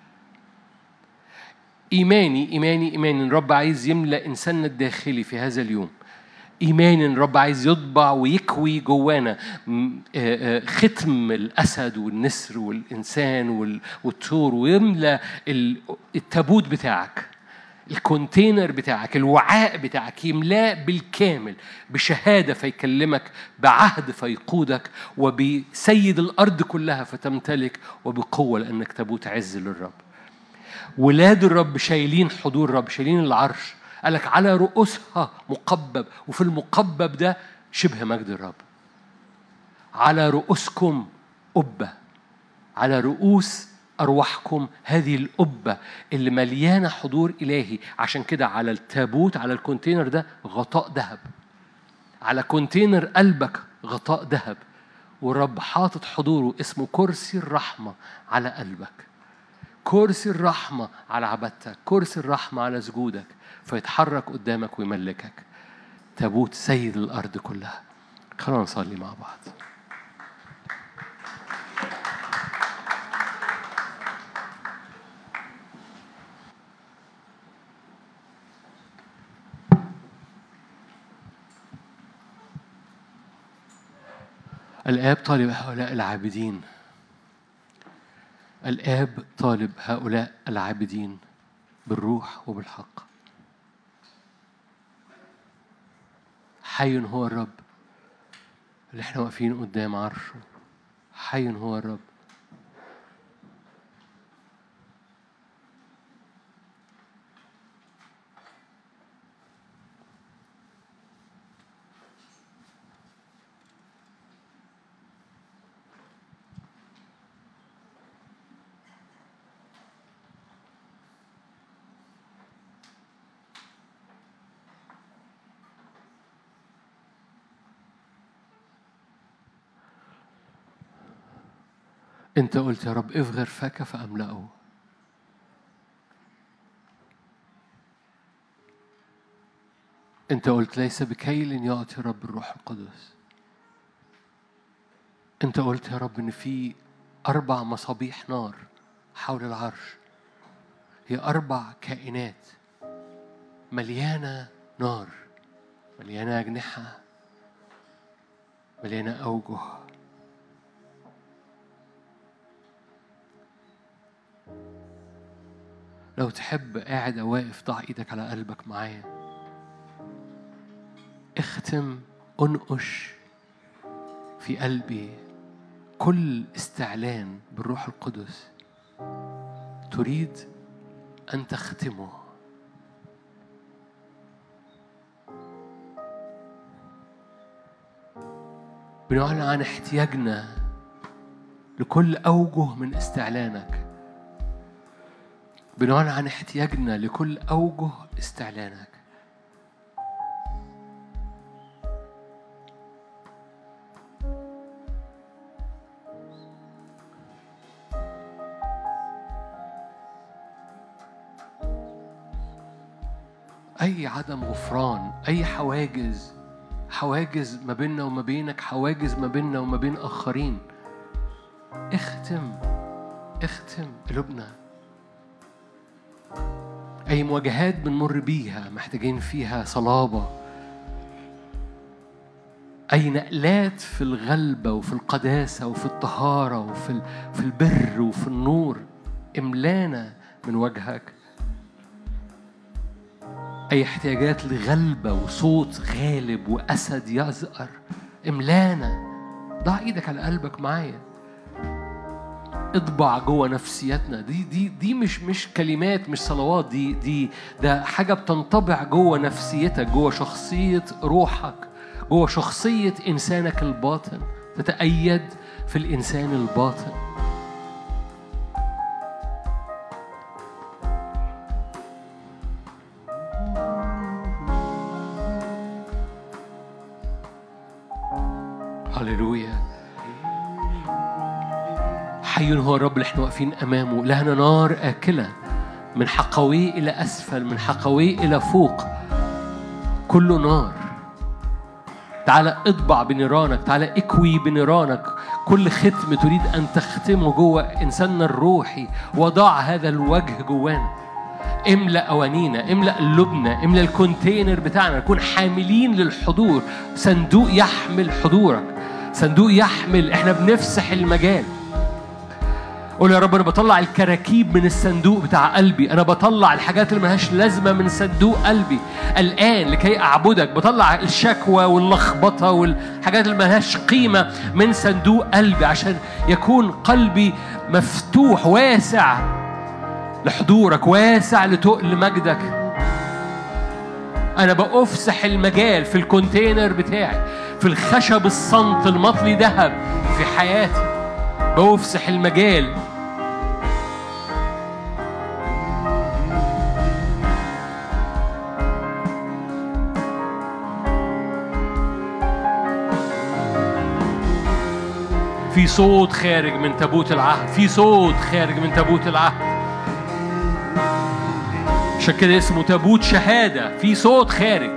ايماني ايماني ايماني الرب عايز يملا انساننا الداخلي في هذا اليوم ايمان ان الرب عايز يطبع ويكوي جوانا ختم الاسد والنسر والانسان والطور ويملى التابوت بتاعك الكونتينر بتاعك الوعاء بتاعك يملاه بالكامل بشهادة فيكلمك بعهد فيقودك وبسيد الأرض كلها فتمتلك وبقوة لأنك تابوت عز للرب ولاد الرب شايلين حضور الرب شايلين العرش قال لك على رؤوسها مقبب وفي المقبب ده شبه مجد الرب على رؤوسكم قبة على رؤوس أرواحكم هذه القبة اللي مليانة حضور إلهي عشان كده على التابوت على الكونتينر ده غطاء ذهب على كونتينر قلبك غطاء ذهب والرب حاطط حضوره اسمه كرسي الرحمة على قلبك كرسي الرحمة على عبادتك كرسي الرحمة على سجودك فيتحرك قدامك ويملكك تابوت سيد الأرض كلها خلونا نصلي مع بعض الآب طالب هؤلاء العابدين الآب طالب هؤلاء العابدين بالروح وبالحق حي هو الرب اللي احنا واقفين قدام عرشه حي هو الرب أنت قلت يا رب افغر فك فأملأه أنت قلت ليس بكيل يعطي رب الروح القدس أنت قلت يا رب إن في أربع مصابيح نار حول العرش هي أربع كائنات مليانة نار مليانة أجنحة مليانة أوجه لو تحب قاعد أو واقف ضع إيدك على قلبك معايا اختم انقش في قلبي كل استعلان بالروح القدس تريد أن تختمه بنعلن عن احتياجنا لكل أوجه من استعلانك بنعلن عن احتياجنا لكل أوجه استعلانك أي عدم غفران أي حواجز حواجز ما بيننا وما بينك حواجز ما بيننا وما بين آخرين اختم اختم قلوبنا أي مواجهات بنمر بيها محتاجين فيها صلابة أي نقلات في الغلبة وفي القداسة وفي الطهارة وفي في البر وفي النور إملانا من وجهك أي احتياجات لغلبة وصوت غالب وأسد يزأر إملانا ضع إيدك على قلبك معايا اطبع جوه نفسيتنا دي دي دي مش مش كلمات مش صلوات دي دي ده حاجه بتنطبع جوه نفسيتك جوه شخصيه روحك جوه شخصيه انسانك الباطن تتأيد في الانسان الباطن حي هو الرب اللي احنا واقفين امامه لهنا نار اكله من حقوي الى اسفل من حقوي الى فوق كله نار تعالى اطبع بنيرانك تعالى اكوي بنيرانك كل ختم تريد ان تختمه جوه انساننا الروحي وضع هذا الوجه جوانا املا اوانينا املا قلوبنا املا الكونتينر بتاعنا نكون حاملين للحضور صندوق يحمل حضورك صندوق يحمل احنا بنفسح المجال قول يا رب انا بطلع الكراكيب من الصندوق بتاع قلبي انا بطلع الحاجات اللي ملهاش لازمه من صندوق قلبي الان لكي اعبدك بطلع الشكوى واللخبطه والحاجات اللي ملهاش قيمه من صندوق قلبي عشان يكون قلبي مفتوح واسع لحضورك واسع لتقل مجدك انا بافسح المجال في الكونتينر بتاعي في الخشب الصمت المطلي ذهب في حياتي بفسح المجال في صوت خارج من تابوت العهد في صوت خارج من تابوت العهد عشان كده اسمه تابوت شهادة في صوت خارج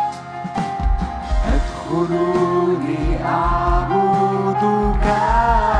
أدخل لأعبدك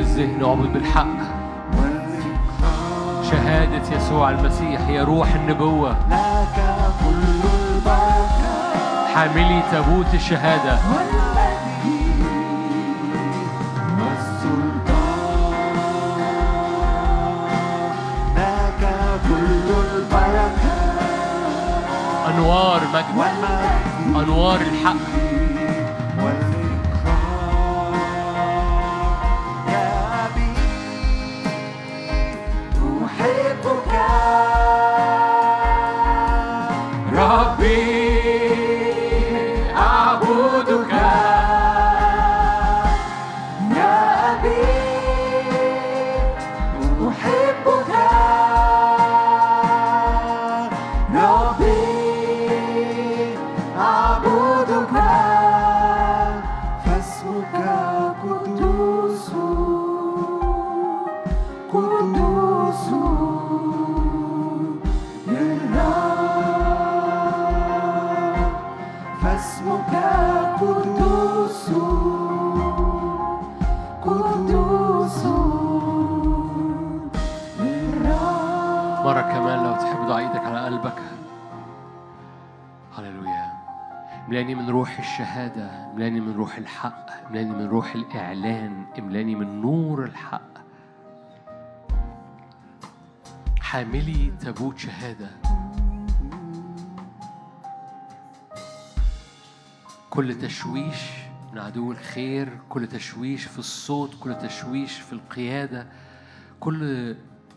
بالذهن اعبد بالحق شهادة يسوع المسيح هي روح النبوة لك كل البركة حاملي تابوت الشهادة والذي والسلطان لك كل البركة أنوار مجد والمجد أنوار الحق والإكرام يا أبي أحبك ربي أعبدك يا أبي أحبك ربي أعبدك فاسمك قدوس قدوس للرب فاسمك قدوس قدوس للرب مرة كمان لو تحب ضع ايدك على قلبك هللويا املاني من روح الشهادة املاني من روح الحق املاني من روح الإعلان املاني من نور الحق حاملي تابوت شهادة كل تشويش من عدو الخير كل تشويش في الصوت كل تشويش في القيادة كل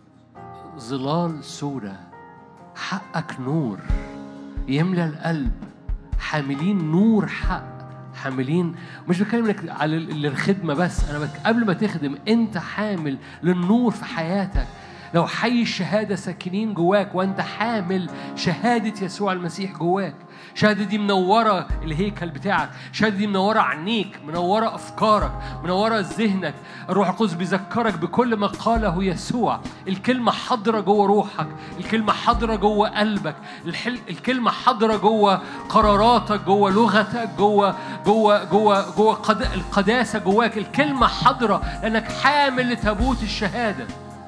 ظلال سودة حقك نور يملى القلب حاملين نور حق حاملين مش بتكلم انك على ال- للخدمه بس انا بك قبل ما تخدم انت حامل للنور في حياتك لو حي الشهاده ساكنين جواك وانت حامل شهاده يسوع المسيح جواك الشهاده دي منوره الهيكل بتاعك الشهاده دي منوره عينيك منوره افكارك منوره ذهنك الروح القدس بيذكرك بكل ما قاله يسوع الكلمه حاضره جوه روحك الكلمه حاضره جوه قلبك الحل... الكلمه حاضره جوه قراراتك جوه لغتك جوه جوه جوه جوه قد... القداسه جواك الكلمه حاضره لانك حامل لتابوت الشهاده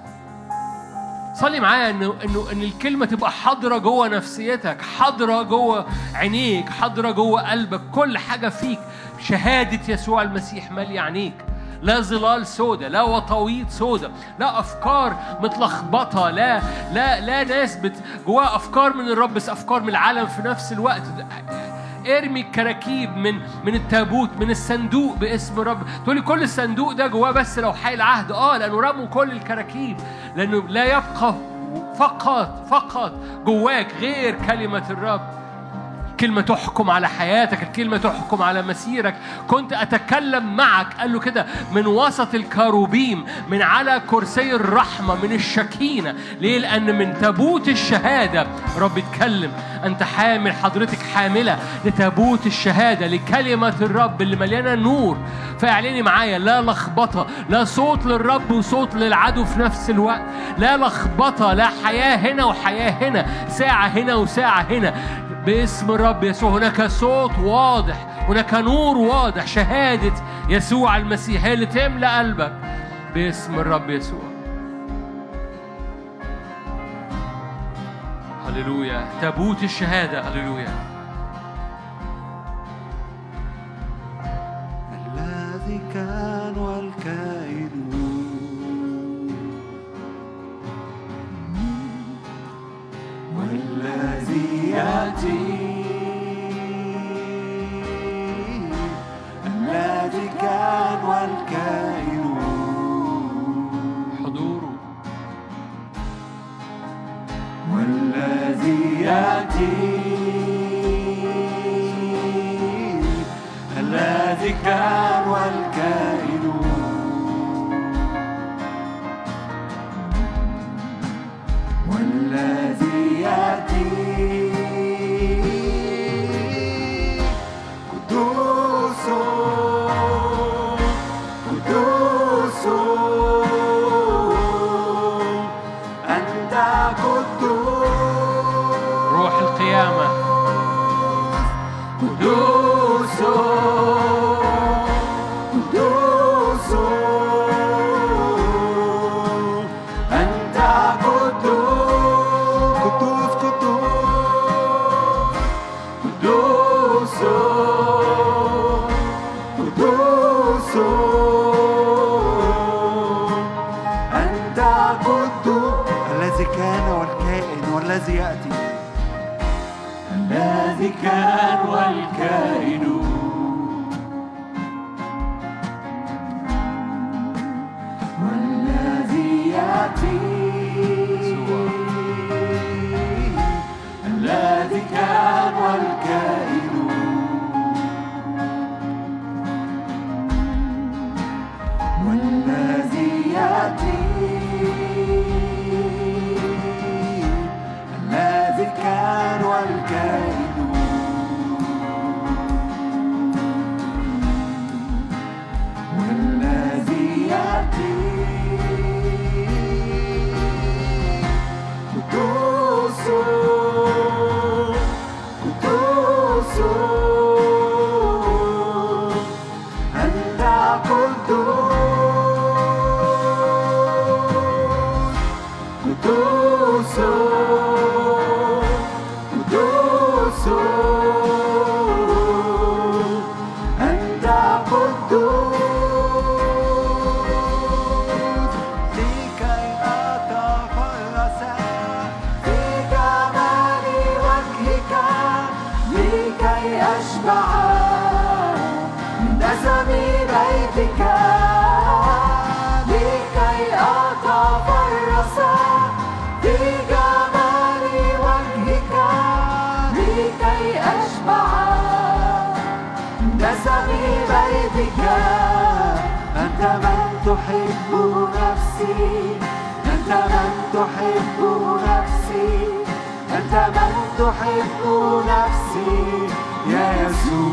صلي معايا انه انه ان الكلمه تبقى حاضره جوه نفسيتك حاضره جوه عينيك حاضره جوه قلبك كل حاجه فيك شهاده يسوع المسيح ماليه عينيك لا ظلال سودة لا وطويط سودة لا أفكار متلخبطة لا لا لا ناس بت جواها أفكار من الرب بس أفكار من العالم في نفس الوقت ارمي الكراكيب من من التابوت من الصندوق باسم الرب تقولي كل الصندوق ده جواه بس لو حي العهد اه لانه رموا كل الكراكيب لانه لا يبقى فقط فقط جواك غير كلمه الرب الكلمة تحكم على حياتك الكلمة تحكم على مسيرك كنت أتكلم معك قال له كده من وسط الكروبيم من على كرسي الرحمة من الشكينة ليه لأن من تابوت الشهادة رب اتكلم أنت حامل حضرتك حاملة لتابوت الشهادة لكلمة الرب اللي مليانة نور فاعلني معايا لا لخبطة لا صوت للرب وصوت للعدو في نفس الوقت لا لخبطة لا حياة هنا وحياة هنا ساعة هنا وساعة هنا باسم الرب يسوع هناك صوت واضح هناك نور واضح شهادة يسوع المسيح هي اللي تملأ قلبك باسم الرب يسوع هللويا تابوت الشهادة هللويا الذي كان والكائن والذي يأتي الذي كان والكائن حضوره والذي يأتي الذي كان والكائن والذي يأتي قدوس قدوس أنت قدوس روح القيامة قدوس الذي يأتي الذي كان والكائن والذي يأتي الذي كان والكائن والذي يأتي الذي كان والكائن والذي يأتي قدوس قدوس أنت قدوس قدوس قدوس أنت قدوس لكي أتفرس في جمال وجهك لكي أشبع من دسم بيتك لكي أتفرس في جمال وجهك لكي أشبع من دسم بيتك أنت من تحب نفسي أنت من تحب نفسي أنت من تحب نفسي يا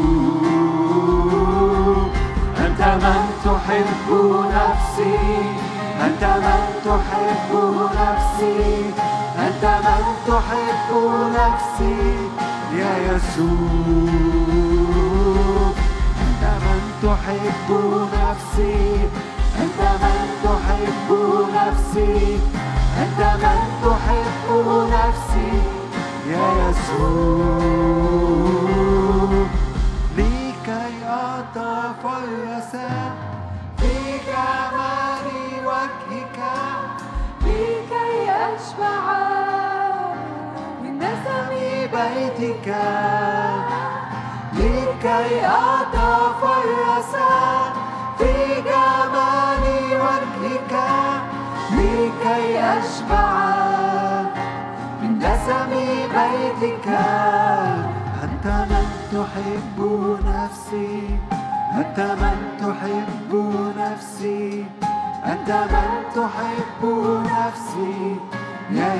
يسوع أنت من تحب نفسي أنت من تحب نفسي أنت من تحب نفسي يا يسوع أنت من تحب نفسي أنت من تحب نفسي أنت من تحب نفسي يا يسوع لكي أتفرس في جمال وجهك لكي أشبع من نسم بيتك لكي أتفرس في جمال وجهك لكي أشبع من دسم بيتك أنت من تحب نفسي أنت من تحب نفسي أنت من تحب نفسي يا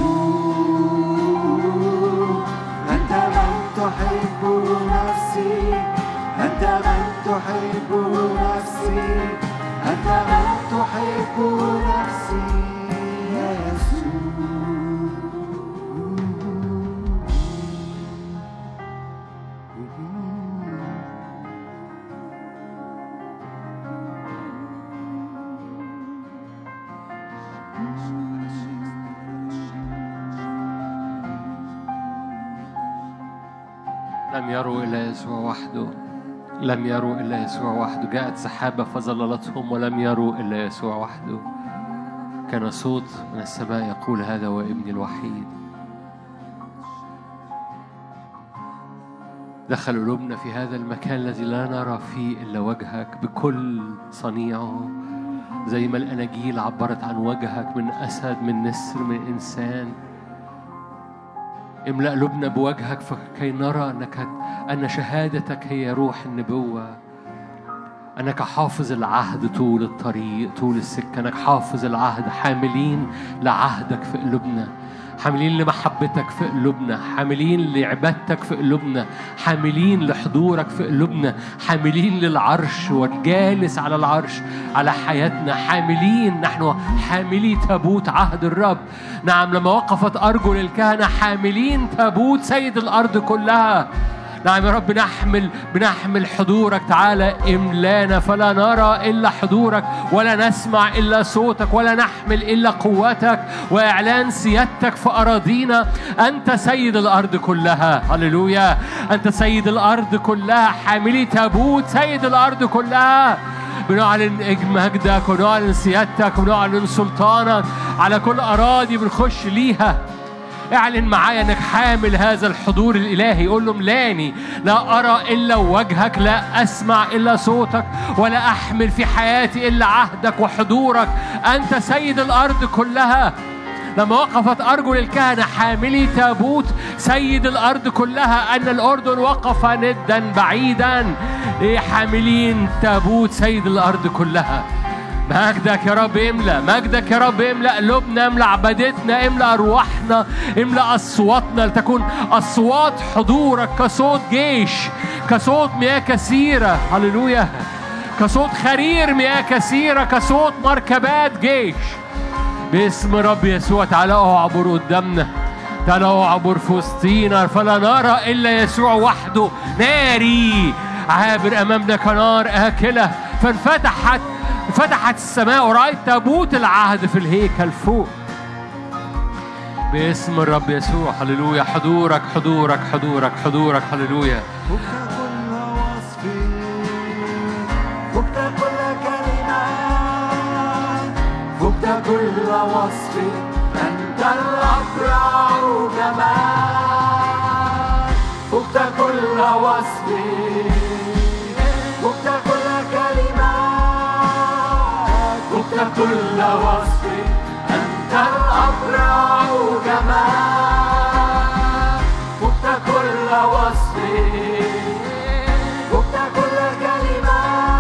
يسوع أنت من تحب نفسي أنت من تحب نفسي أنت من تحب نفسي يا يسوع لم يروا إلا يسوع وحده لم يروا إلا يسوع وحده جاءت سحابة فظللتهم ولم يروا إلا يسوع وحده كان صوت من السماء يقول هذا هو ابني الوحيد دخل قلوبنا في هذا المكان الذي لا نرى فيه إلا وجهك بكل صنيعه زي ما الأناجيل عبرت عن وجهك من أسد من نسر من إنسان املأ قلوبنا بوجهك فكي نرى أنك أن شهادتك هي روح النبوة أنك حافظ العهد طول الطريق طول السكة أنك حافظ العهد حاملين لعهدك في قلوبنا حاملين لمحبتك في قلوبنا حاملين لعبادتك في قلوبنا حاملين لحضورك في قلوبنا حاملين للعرش والجالس على العرش على حياتنا حاملين نحن حاملي تابوت عهد الرب نعم لما وقفت أرجل الكهنة حاملين تابوت سيد الأرض كلها نعم يا رب نحمل بنحمل حضورك تعالى املانا فلا نرى الا حضورك ولا نسمع الا صوتك ولا نحمل الا قوتك واعلان سيادتك في اراضينا انت سيد الارض كلها هللويا انت سيد الارض كلها حاملي تابوت سيد الارض كلها بنعلن مجدك ونعلن سيادتك ونعلن سلطانك على كل اراضي بنخش ليها اعلن معايا انك حامل هذا الحضور الالهي قول له ملاني لا ارى الا وجهك لا اسمع الا صوتك ولا احمل في حياتي الا عهدك وحضورك انت سيد الارض كلها لما وقفت أرجل الكهنة حاملي تابوت سيد الأرض كلها أن الأردن وقف ندا بعيدا حاملين تابوت سيد الأرض كلها مجدك يا رب املى مجدك يا رب املى قلوبنا املى عبادتنا املى ارواحنا املى اصواتنا لتكون اصوات حضورك كصوت جيش كصوت مياه كثيره هللويا كصوت خرير مياه كثيره كصوت مركبات جيش باسم رب يسوع تعالى اعبر قدامنا تعالى اعبر في وسطينا فلا نرى الا يسوع وحده ناري عابر امامنا كنار اكله فانفتحت فتحت السماء ورأيت تابوت العهد في الهيكل فوق باسم الرب يسوع هللويا حضورك حضورك حضورك حضورك هللويا فك كل وصف فك كل كلمة فك كل وصف أنت الأبرع جمال فك كل وصف فك كل كلمة فك كل وصف أنت الأبرع جمال فك كل وصف فك كل كلمة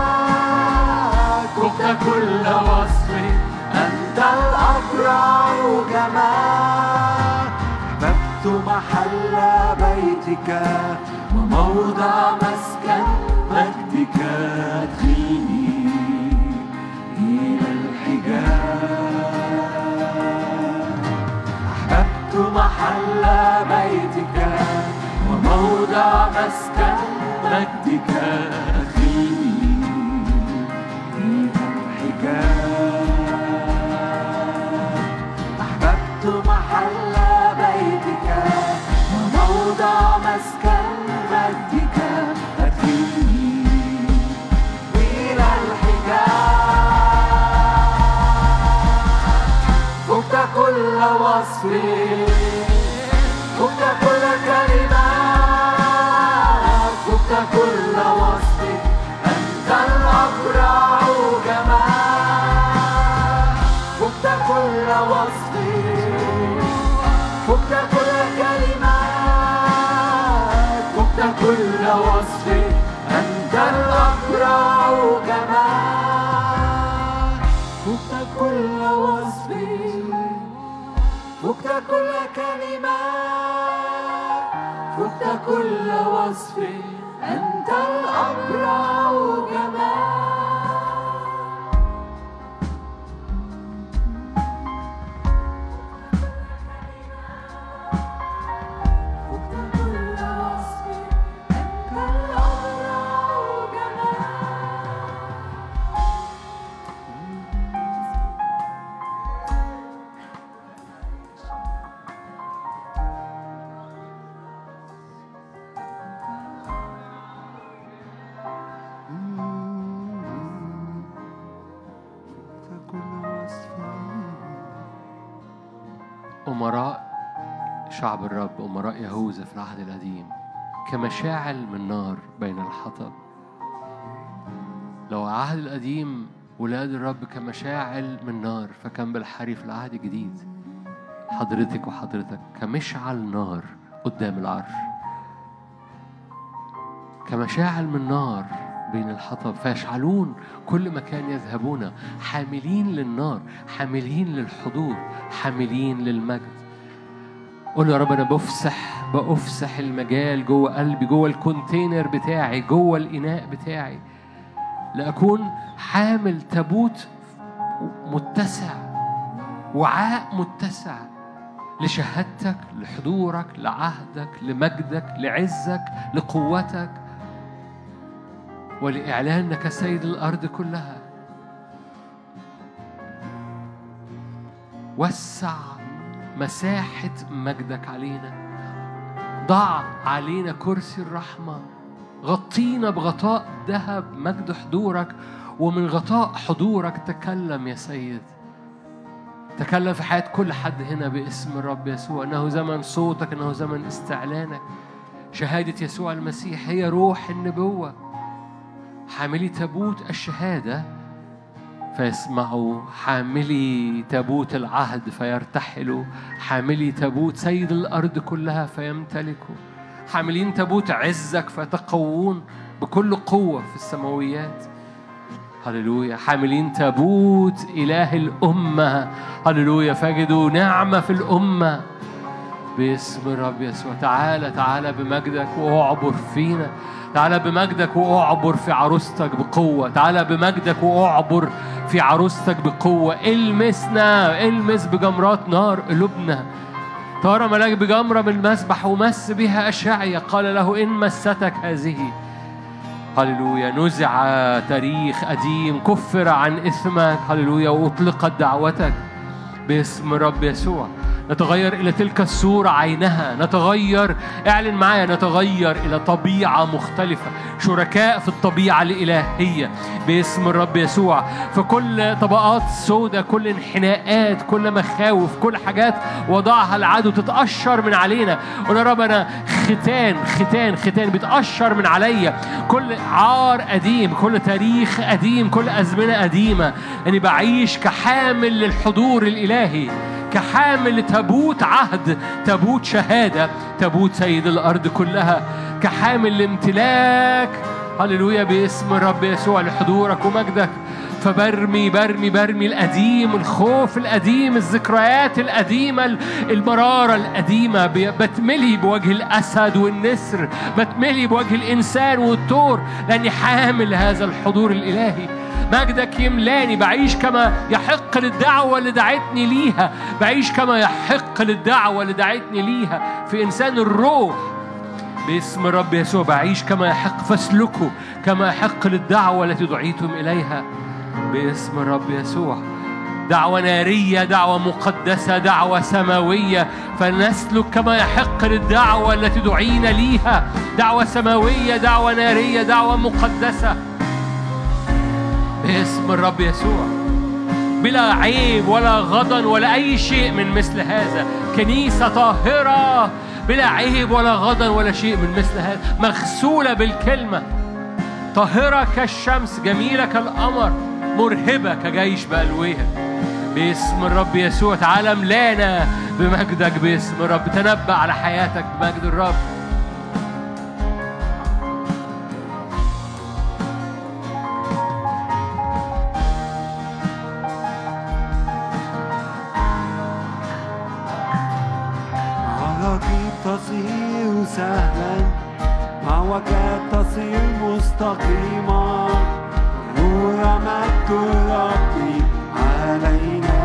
فك كل وصف أنت الأبرع جمال أحببت محل بيتك وموضع مسكن مجدك أدخلني إلى الحجاب أحببت محل بيتك وموضع مسكن مجدك أدخلني إلى الحجاب أحببت محل بيتك وموضع مسكن مجدك أدخلني إلى الحجاب فك كل وصف فك كل كلمة فك كل وصف أنت الأبرع جمال فك كل وصف فك كل كلمة فك كل وصف أنت الأبرع جمال فك كل وصف فك كل كلمة فك كل وصف أنت الأبرع جمال فك كل وصف أنت الأبرع جمال كل وصف أمراء شعب الرب أمراء يهوذا في العهد القديم كمشاعل من نار بين الحطب لو العهد القديم ولاد الرب كمشاعل من نار فكان بالحري في العهد الجديد حضرتك وحضرتك كمشعل نار قدام العرش كمشاعل من نار بين الحطب فيشعلون كل مكان يذهبون حاملين للنار حاملين للحضور حاملين للمجد قول يا رب انا بفسح بفسح المجال جوه قلبي جوه الكونتينر بتاعي جوه الاناء بتاعي لاكون حامل تابوت متسع وعاء متسع لشهادتك لحضورك لعهدك لمجدك لعزك لقوتك ولإعلانك سيد الأرض كلها وسع مساحة مجدك علينا ضع علينا كرسي الرحمة غطينا بغطاء ذهب مجد حضورك ومن غطاء حضورك تكلم يا سيد تكلم في حياة كل حد هنا باسم الرب يسوع إنه زمن صوتك إنه زمن استعلانك شهادة يسوع المسيح هي روح النبوة حاملي تابوت الشهادة فيسمعوا حاملي تابوت العهد فيرتحلوا حاملي تابوت سيد الأرض كلها فيمتلكوا حاملين تابوت عزك فيتقوون بكل قوة في السماويات هللويا حاملين تابوت إله الأمة هللويا فجدوا نعمة في الأمة باسم الرب يسوع تعالى تعالى بمجدك واعبر فينا تعالى بمجدك واعبر في عروستك بقوة تعالى بمجدك واعبر في عروستك بقوة المسنا المس بجمرات نار قلوبنا طار ملاك بجمرة من المسبح ومس بها أشعيا قال له إن مستك هذه هللويا نزع تاريخ قديم كفر عن اسمك هللويا واطلقت دعوتك باسم رب يسوع نتغير إلى تلك الصورة عينها نتغير اعلن معايا نتغير إلى طبيعة مختلفة شركاء في الطبيعة الإلهية باسم الرب يسوع فكل طبقات سوداء كل انحناءات كل مخاوف كل حاجات وضعها العدو تتقشر من علينا قول يا رب أنا ختان ختان ختان بيتقشر من عليا كل عار قديم كل تاريخ قديم كل أزمنة قديمة أني بعيش كحامل للحضور الإلهي كحامل تابوت عهد تابوت شهادة تابوت سيد الأرض كلها كحامل لامتلاك هللويا باسم الرب يسوع لحضورك ومجدك فبرمي برمي برمي القديم الخوف القديم الذكريات القديمة المرارة القديمة ب- بتملي بوجه الأسد والنسر بتملي بوجه الإنسان والثور لأني حامل هذا الحضور الإلهي مجدك يملاني بعيش كما يحق للدعوة اللي دعتني ليها بعيش كما يحق للدعوة اللي دعتني ليها في إنسان الروح باسم الرب يسوع بعيش كما يحق فاسلكوا كما يحق للدعوة التي دعيتم إليها باسم الرب يسوع دعوة نارية دعوة مقدسة دعوة سماوية فنسلك كما يحق للدعوة التي دعينا ليها دعوة سماوية دعوة نارية دعوة مقدسة باسم الرب يسوع بلا عيب ولا غضن ولا أي شيء من مثل هذا كنيسة طاهرة بلا عيب ولا غضن ولا شيء من مثل هذا مغسولة بالكلمة طاهرة كالشمس جميلة كالقمر مرهبة كجيش بألويها باسم الرب يسوع تعالى ملانا بمجدك باسم الرب تنبأ على حياتك بمجد الرب عراقيب تصير سهلا معوجات تصير مستقيمة نور مجد الرب علينا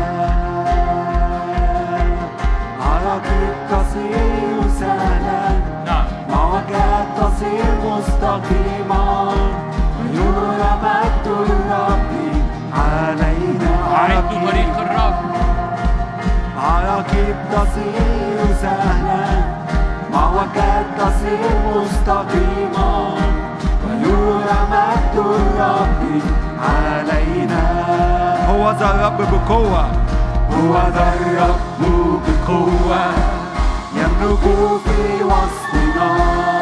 عراقيب تصير سهلا نعم معوجات تصير مستقيمة نور مجد الرب علينا أعدوا طريق الرب عراقيب تصير سهلا معوجات تصير مستقيمة ويرى مجد الرب علينا هو ذا الرب بقوة هو ذا الرب بقوة يملك في وسطنا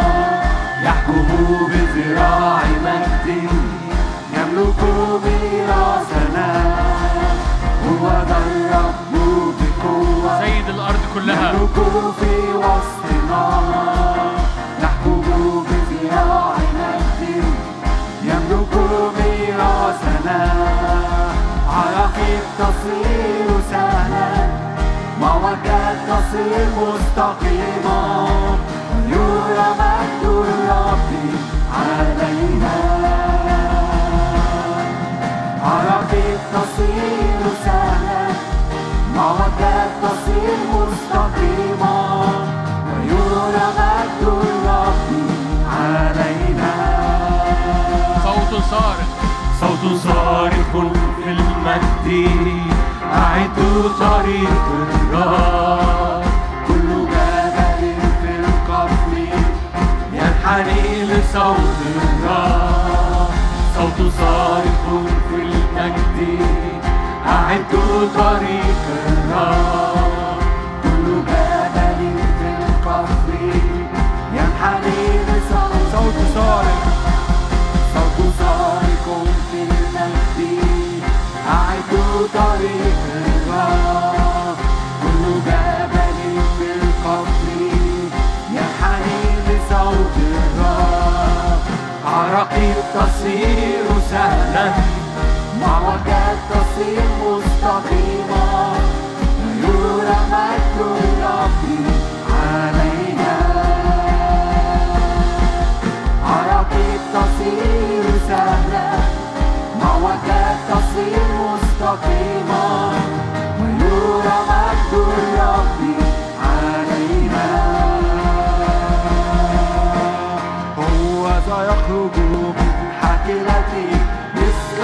يحكم بذراع مجد يملك ميراثنا هو ذا الرب بقوة سيد الأرض كلها يملك في وسطنا نحكم بذراع مجد يملك ميراثنا عراقيب تصير سهلا معوجات تصير مستقيمة ويرى مجد الرب علينا عراقيب تصير سهلا معوجات تصير مستقيمة ويرى مجد الرب علينا صوت صارخ صوت صارخ في المجد أعدوا طريق الرب كل جبل في القفر ينحني لصوت الرب صوت صارخ في المجد أعدوا طريق الرب كل جبل في القفر ينحني بصوت صوت صارخ صوت صارخ في المجد أعدوا طريق الرب كل جبل في القفر ينحني بصوت الرب عراقيب تصير سهلا معوجات تصير مستقيمة يرى مجد الرب علينا عراقيب تصير سهلة معوجات تصير مستقيمة ويرى مجد الرب علينا هو سيخرج من حكلتي مثل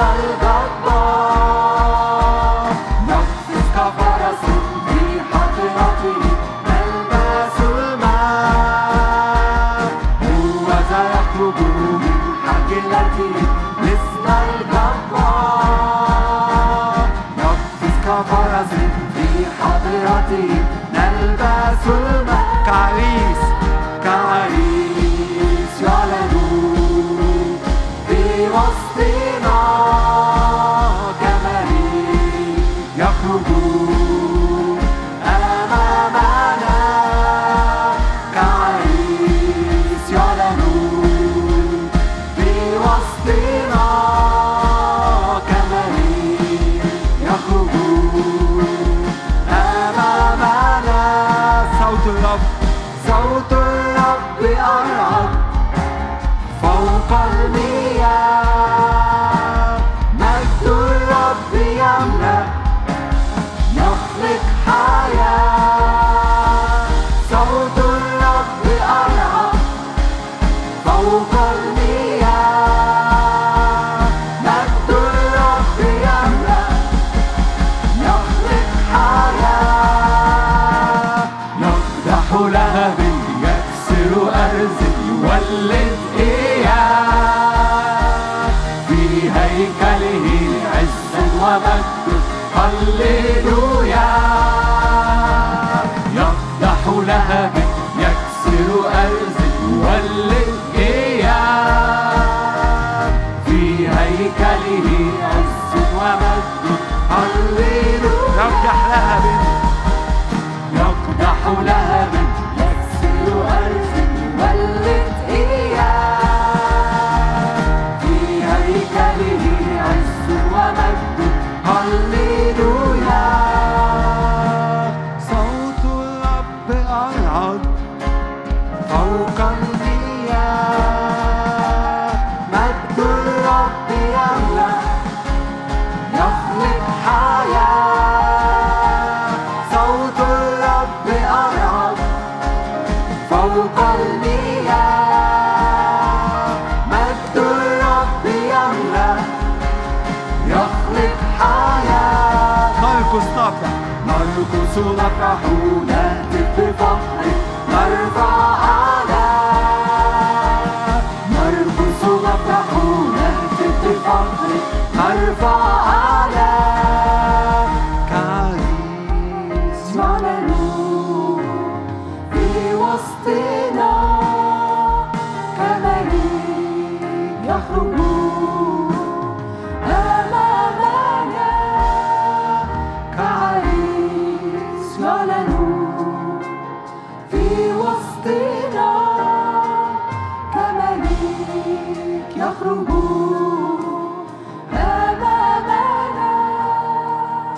الغضبان يقفز كفرس في حقيرته تلبس الماء هو سيخرج من حكلتي مثل الغضبان يقفز كفرس في حضرتي نلبس الماء كعريس كعريس يعلن في وسطنا كملك يخرج أمامنا كعريس يعلن في وسطنا كملك يخرج أمامنا صوت الرب صوت الرب أرعب فوق المياه مجد الرب يملأ يخلق حياة صوت الرب أرعب فوق المياه مجد الرب يملأ يخلق حياة يقدح لهب يكسر أرز يولد إياه في هيكله عز ومجد هللويا يقدح لهب يكسر أرز يولد إياه في هيكله عز ومجد هللويا يقدح لهب يقدح لهب يكسر أرز يولد إياه في هيكله عز ومجد هللويا صوت الرب أرعد فوق المياه مجد الرب يملأ يخلق حياة صوت الرب أرعب فوق المياه مجد الرب يملأ يخلق حياة نرقص نفرح نرقص نفرح نهتف بفخر نرفع أعلى نرقص نفرح نهتف بفخر نرفع أعلى كعريس يعلن في وسطنا كملك يخرج أمامنا كعريس يعلن في وسطنا كملك يخرج أمامنا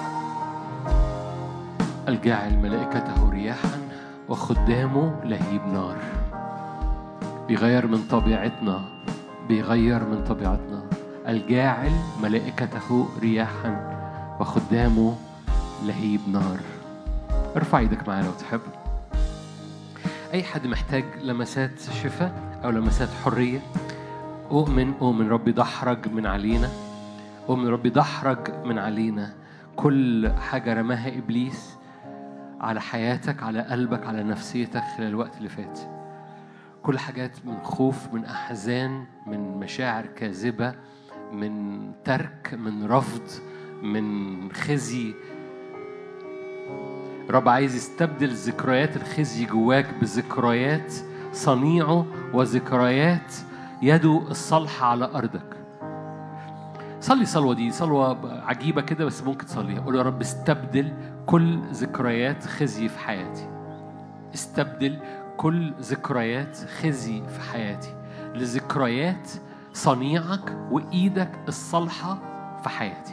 الجاعل ملائكته رياحا وخدامه لهيب نار بيغير من طبيعتنا بيغير من طبيعتنا الجاعل ملائكته رياحا وخدامه لهيب نار ارفع ايدك معايا لو تحب اي حد محتاج لمسات شفاء او لمسات حريه اؤمن اؤمن ربي دحرج من علينا اؤمن ربي دحرج من علينا كل حاجه رماها ابليس على حياتك على قلبك على نفسيتك خلال الوقت اللي فات كل حاجات من خوف من أحزان من مشاعر كاذبة من ترك من رفض من خزي رب عايز يستبدل ذكريات الخزي جواك بذكريات صنيعه وذكريات يده الصالحة على أرضك صلي صلوة دي صلوة عجيبة كده بس ممكن تصليها قول يا رب استبدل كل ذكريات خزي في حياتي استبدل كل ذكريات خزي في حياتي لذكريات صنيعك وإيدك الصالحة في حياتي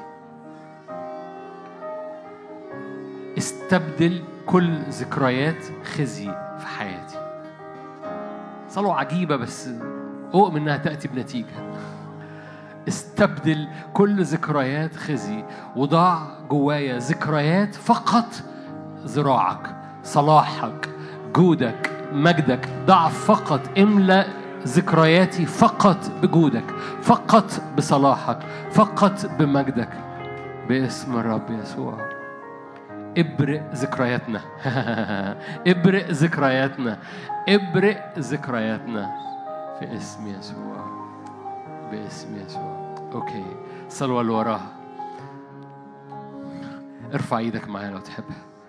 استبدل كل ذكريات خزي في حياتي صلوة عجيبة بس أؤمن إنها تأتي بنتيجة استبدل كل ذكريات خزي وضع جوايا ذكريات فقط ذراعك صلاحك جودك مجدك ضع فقط املأ ذكرياتي فقط بجودك فقط بصلاحك فقط بمجدك باسم الرب يسوع ابرئ ذكرياتنا ابرئ ذكرياتنا ابرئ ذكرياتنا في اسم يسوع باسم يسوع اوكي الصلوه اللي وراها ارفع ايدك معايا لو تحب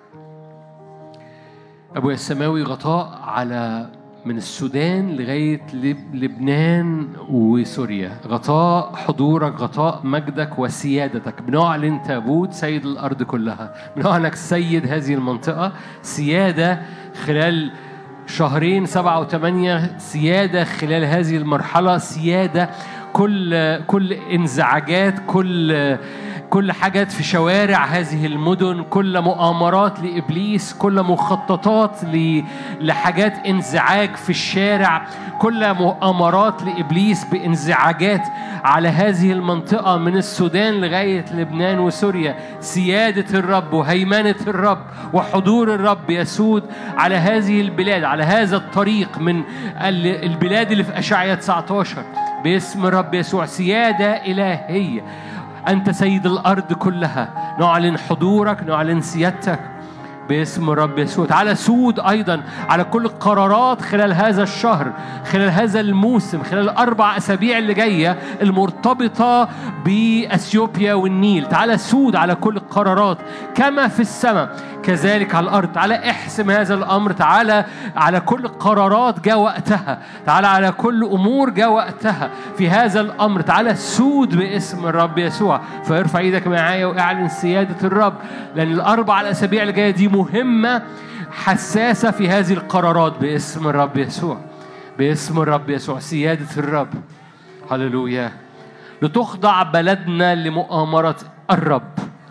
ابويا السماوي غطاء على من السودان لغاية لب- لبنان وسوريا غطاء حضورك غطاء مجدك وسيادتك بنعلن تابوت سيد الأرض كلها بنعلنك سيد هذه المنطقة سيادة خلال شهرين سبعة وثمانية سيادة خلال هذه المرحلة سيادة كل كل انزعاجات كل كل حاجات في شوارع هذه المدن كل مؤامرات لابليس كل مخططات ل- لحاجات انزعاج في الشارع كل مؤامرات لابليس بانزعاجات على هذه المنطقه من السودان لغايه لبنان وسوريا سياده الرب وهيمنه الرب وحضور الرب يسود على هذه البلاد على هذا الطريق من ال- البلاد اللي في اشعياء 19 باسم الرب يسوع سياده الهيه أنت سيد الأرض كلها نعلن حضورك نعلن سيادتك باسم الرب يسوع تعالى سود أيضا على كل القرارات خلال هذا الشهر خلال هذا الموسم خلال الأربع أسابيع اللي جاية المرتبطة بأثيوبيا والنيل تعالى سود على كل القرارات كما في السماء كذلك على الأرض تعالى احسم هذا الأمر تعالى على كل القرارات جاء وقتها تعالى على كل أمور جاء وقتها في هذا الأمر تعالى سود باسم الرب يسوع فارفع ايدك معايا واعلن سيادة الرب لأن الأربع الأسابيع اللي جاية دي مهمة حساسة في هذه القرارات باسم الرب يسوع باسم الرب يسوع سيادة الرب هللويا لتخضع بلدنا لمؤامرة الرب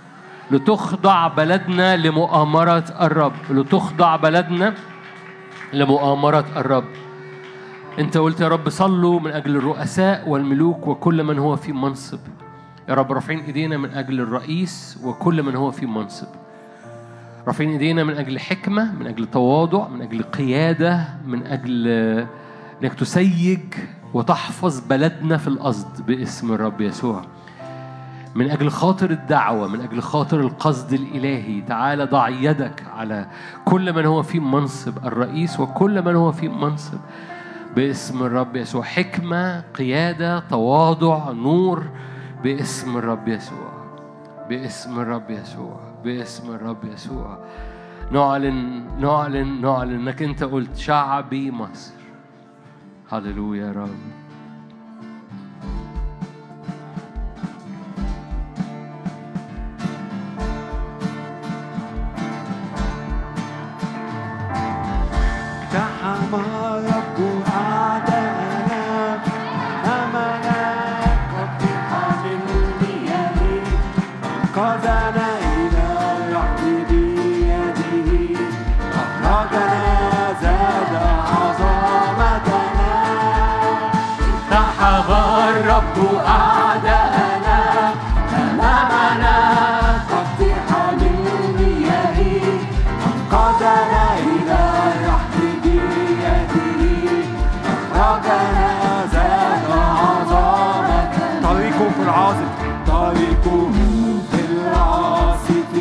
لتخضع بلدنا لمؤامرة الرب لتخضع بلدنا لمؤامرة الرب انت قلت يا رب صلوا من اجل الرؤساء والملوك وكل من هو في منصب يا رب رافعين ايدينا من اجل الرئيس وكل من هو في منصب رافعين ايدينا من اجل حكمه من اجل تواضع من اجل قياده من اجل انك تسيج وتحفظ بلدنا في القصد باسم الرب يسوع من أجل خاطر الدعوة من أجل خاطر القصد الإلهي تعالى ضع يدك على كل من هو في منصب الرئيس وكل من هو في منصب باسم الرب يسوع حكمة قيادة تواضع نور باسم الرب يسوع باسم الرب يسوع باسم الرب يسوع نعلن نعلن نعلن انك انت قلت شعبي مصر هللويا يا رب اقتحم الرب أعداءنا أمامنا كاقتحام المياه أنقذنا إلى الرحب بيده أخرجنا زاد عظمتنا اقتحم الرب أعداءنا أمامنا كاقتحام المياه أنقذنا إلى الرحب بيده أخرجنا زاد عظمة طريقه في العاصف طريقه في العاصف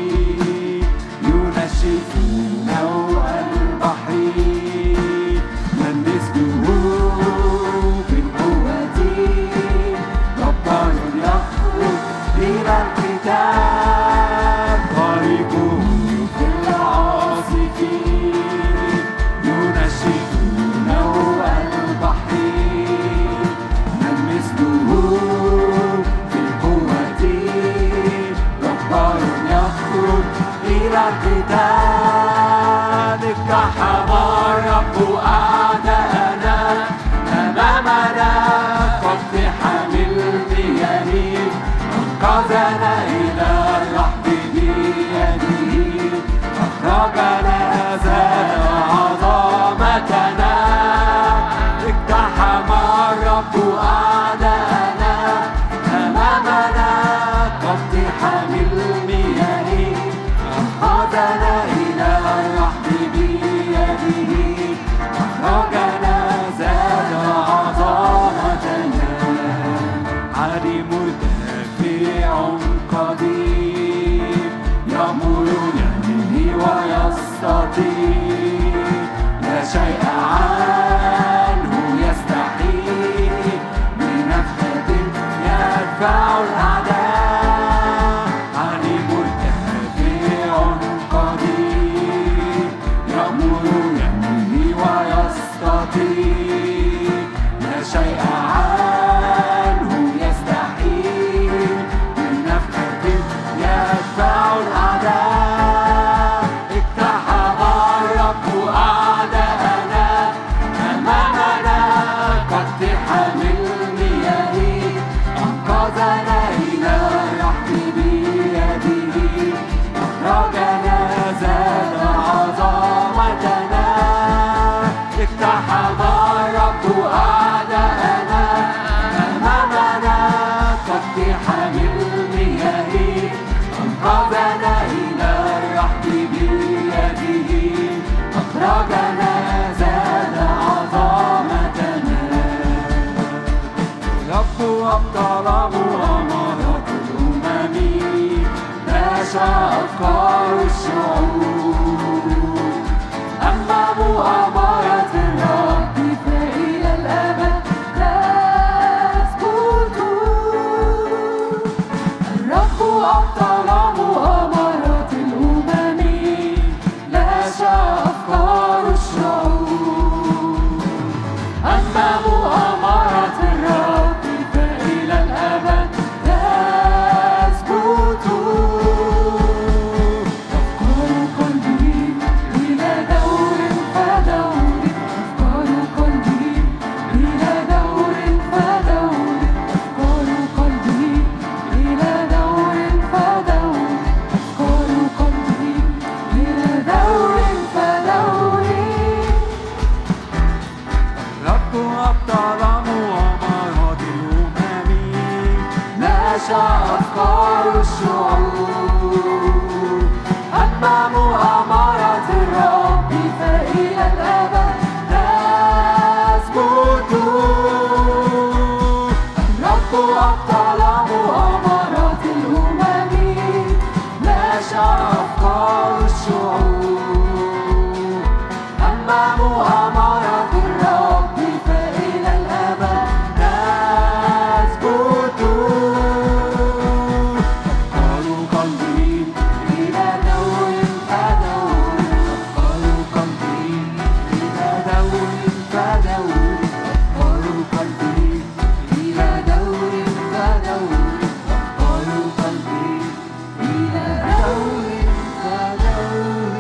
ينشف نوء البحر من مثله في القوة رب عنه يستحيل بنفخة يدفع الأعداء عليم مرتفع قدير يأمر يمني ويستطيع لا شيء عنه يستحيل بنفخة يدفع الأعداء اقتحم الرب أعداءنا أمامنا كاقتحام المياه أنقذنا إلى الرحم بيده أخرجنا زاد عظمتنا اقتحم الرب أعداءنا أمامنا كاقتحام المياه أنقذنا إلى الرحم بيده أخرجنا زاد عظمتنا رب أبطال مؤامرات الأمم باشا أفكار الشعوب أما مؤامرة الرب فإلى الأبد تثبت الرب أبطل مؤامرات الأمم لاشى أفكار الشعوب أما مؤامرة الرب فإلى الأبد تثبت أفكار قلبي إلى دور فدور أفكار قلبي إلى دور فدور أفكار قلبي إلى دور فدور أفكار قلبي إلى دور فدور رب أبطال مؤامرات الأمم نشأ أفكار الشعوب أما مؤامرة الرب فإلى الأبد تثبت الرب أبطل مؤامرات الأمم نشأ أفكار الشعوب أما مؤامرة الرب فإلى الأبد تثبت أفكار قلبي إلى دور فدور أفكار قلبي إلى دور فدور أفكار قلبي إلى دور فدور أفكار قلبي إلى دور فدور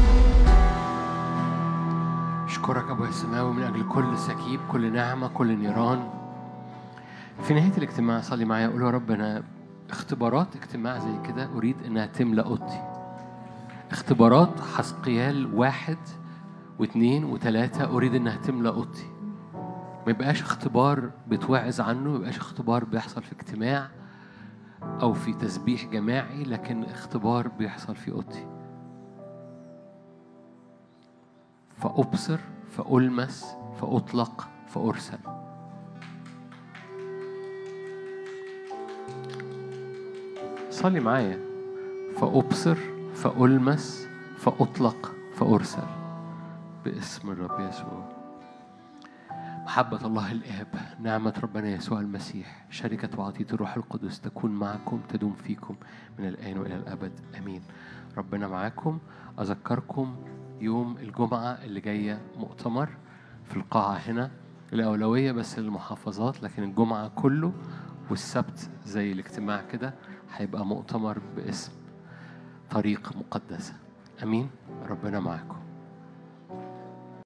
أشكرك أبويا السماوي من أجل كل سكيب كل نعمة كل نيران في نهاية الاجتماع صلي معايا قول يا رب أنا اختبارات اجتماع زي كده أريد إنها تملأ أوضتي اختبارات حسقيال واحد واثنين وثلاثة أريد إنها تملأ أوضتي ما يبقاش اختبار بتوعظ عنه ما يبقاش اختبار بيحصل في اجتماع أو في تسبيح جماعي لكن اختبار بيحصل في أوضتي فأبصر فألمس فأطلق فأرسل صلي معايا فأبصر فألمس فأطلق فأرسل باسم الرب يسوع محبة الله الآب نعمة ربنا يسوع المسيح شركة وعطية الروح القدس تكون معكم تدوم فيكم من الآن وإلى الأبد أمين ربنا معاكم أذكركم يوم الجمعة اللي جاية مؤتمر في القاعة هنا الأولوية بس للمحافظات لكن الجمعة كله والسبت زي الاجتماع كده هيبقى مؤتمر باسم طريق مقدسة أمين ربنا معاكم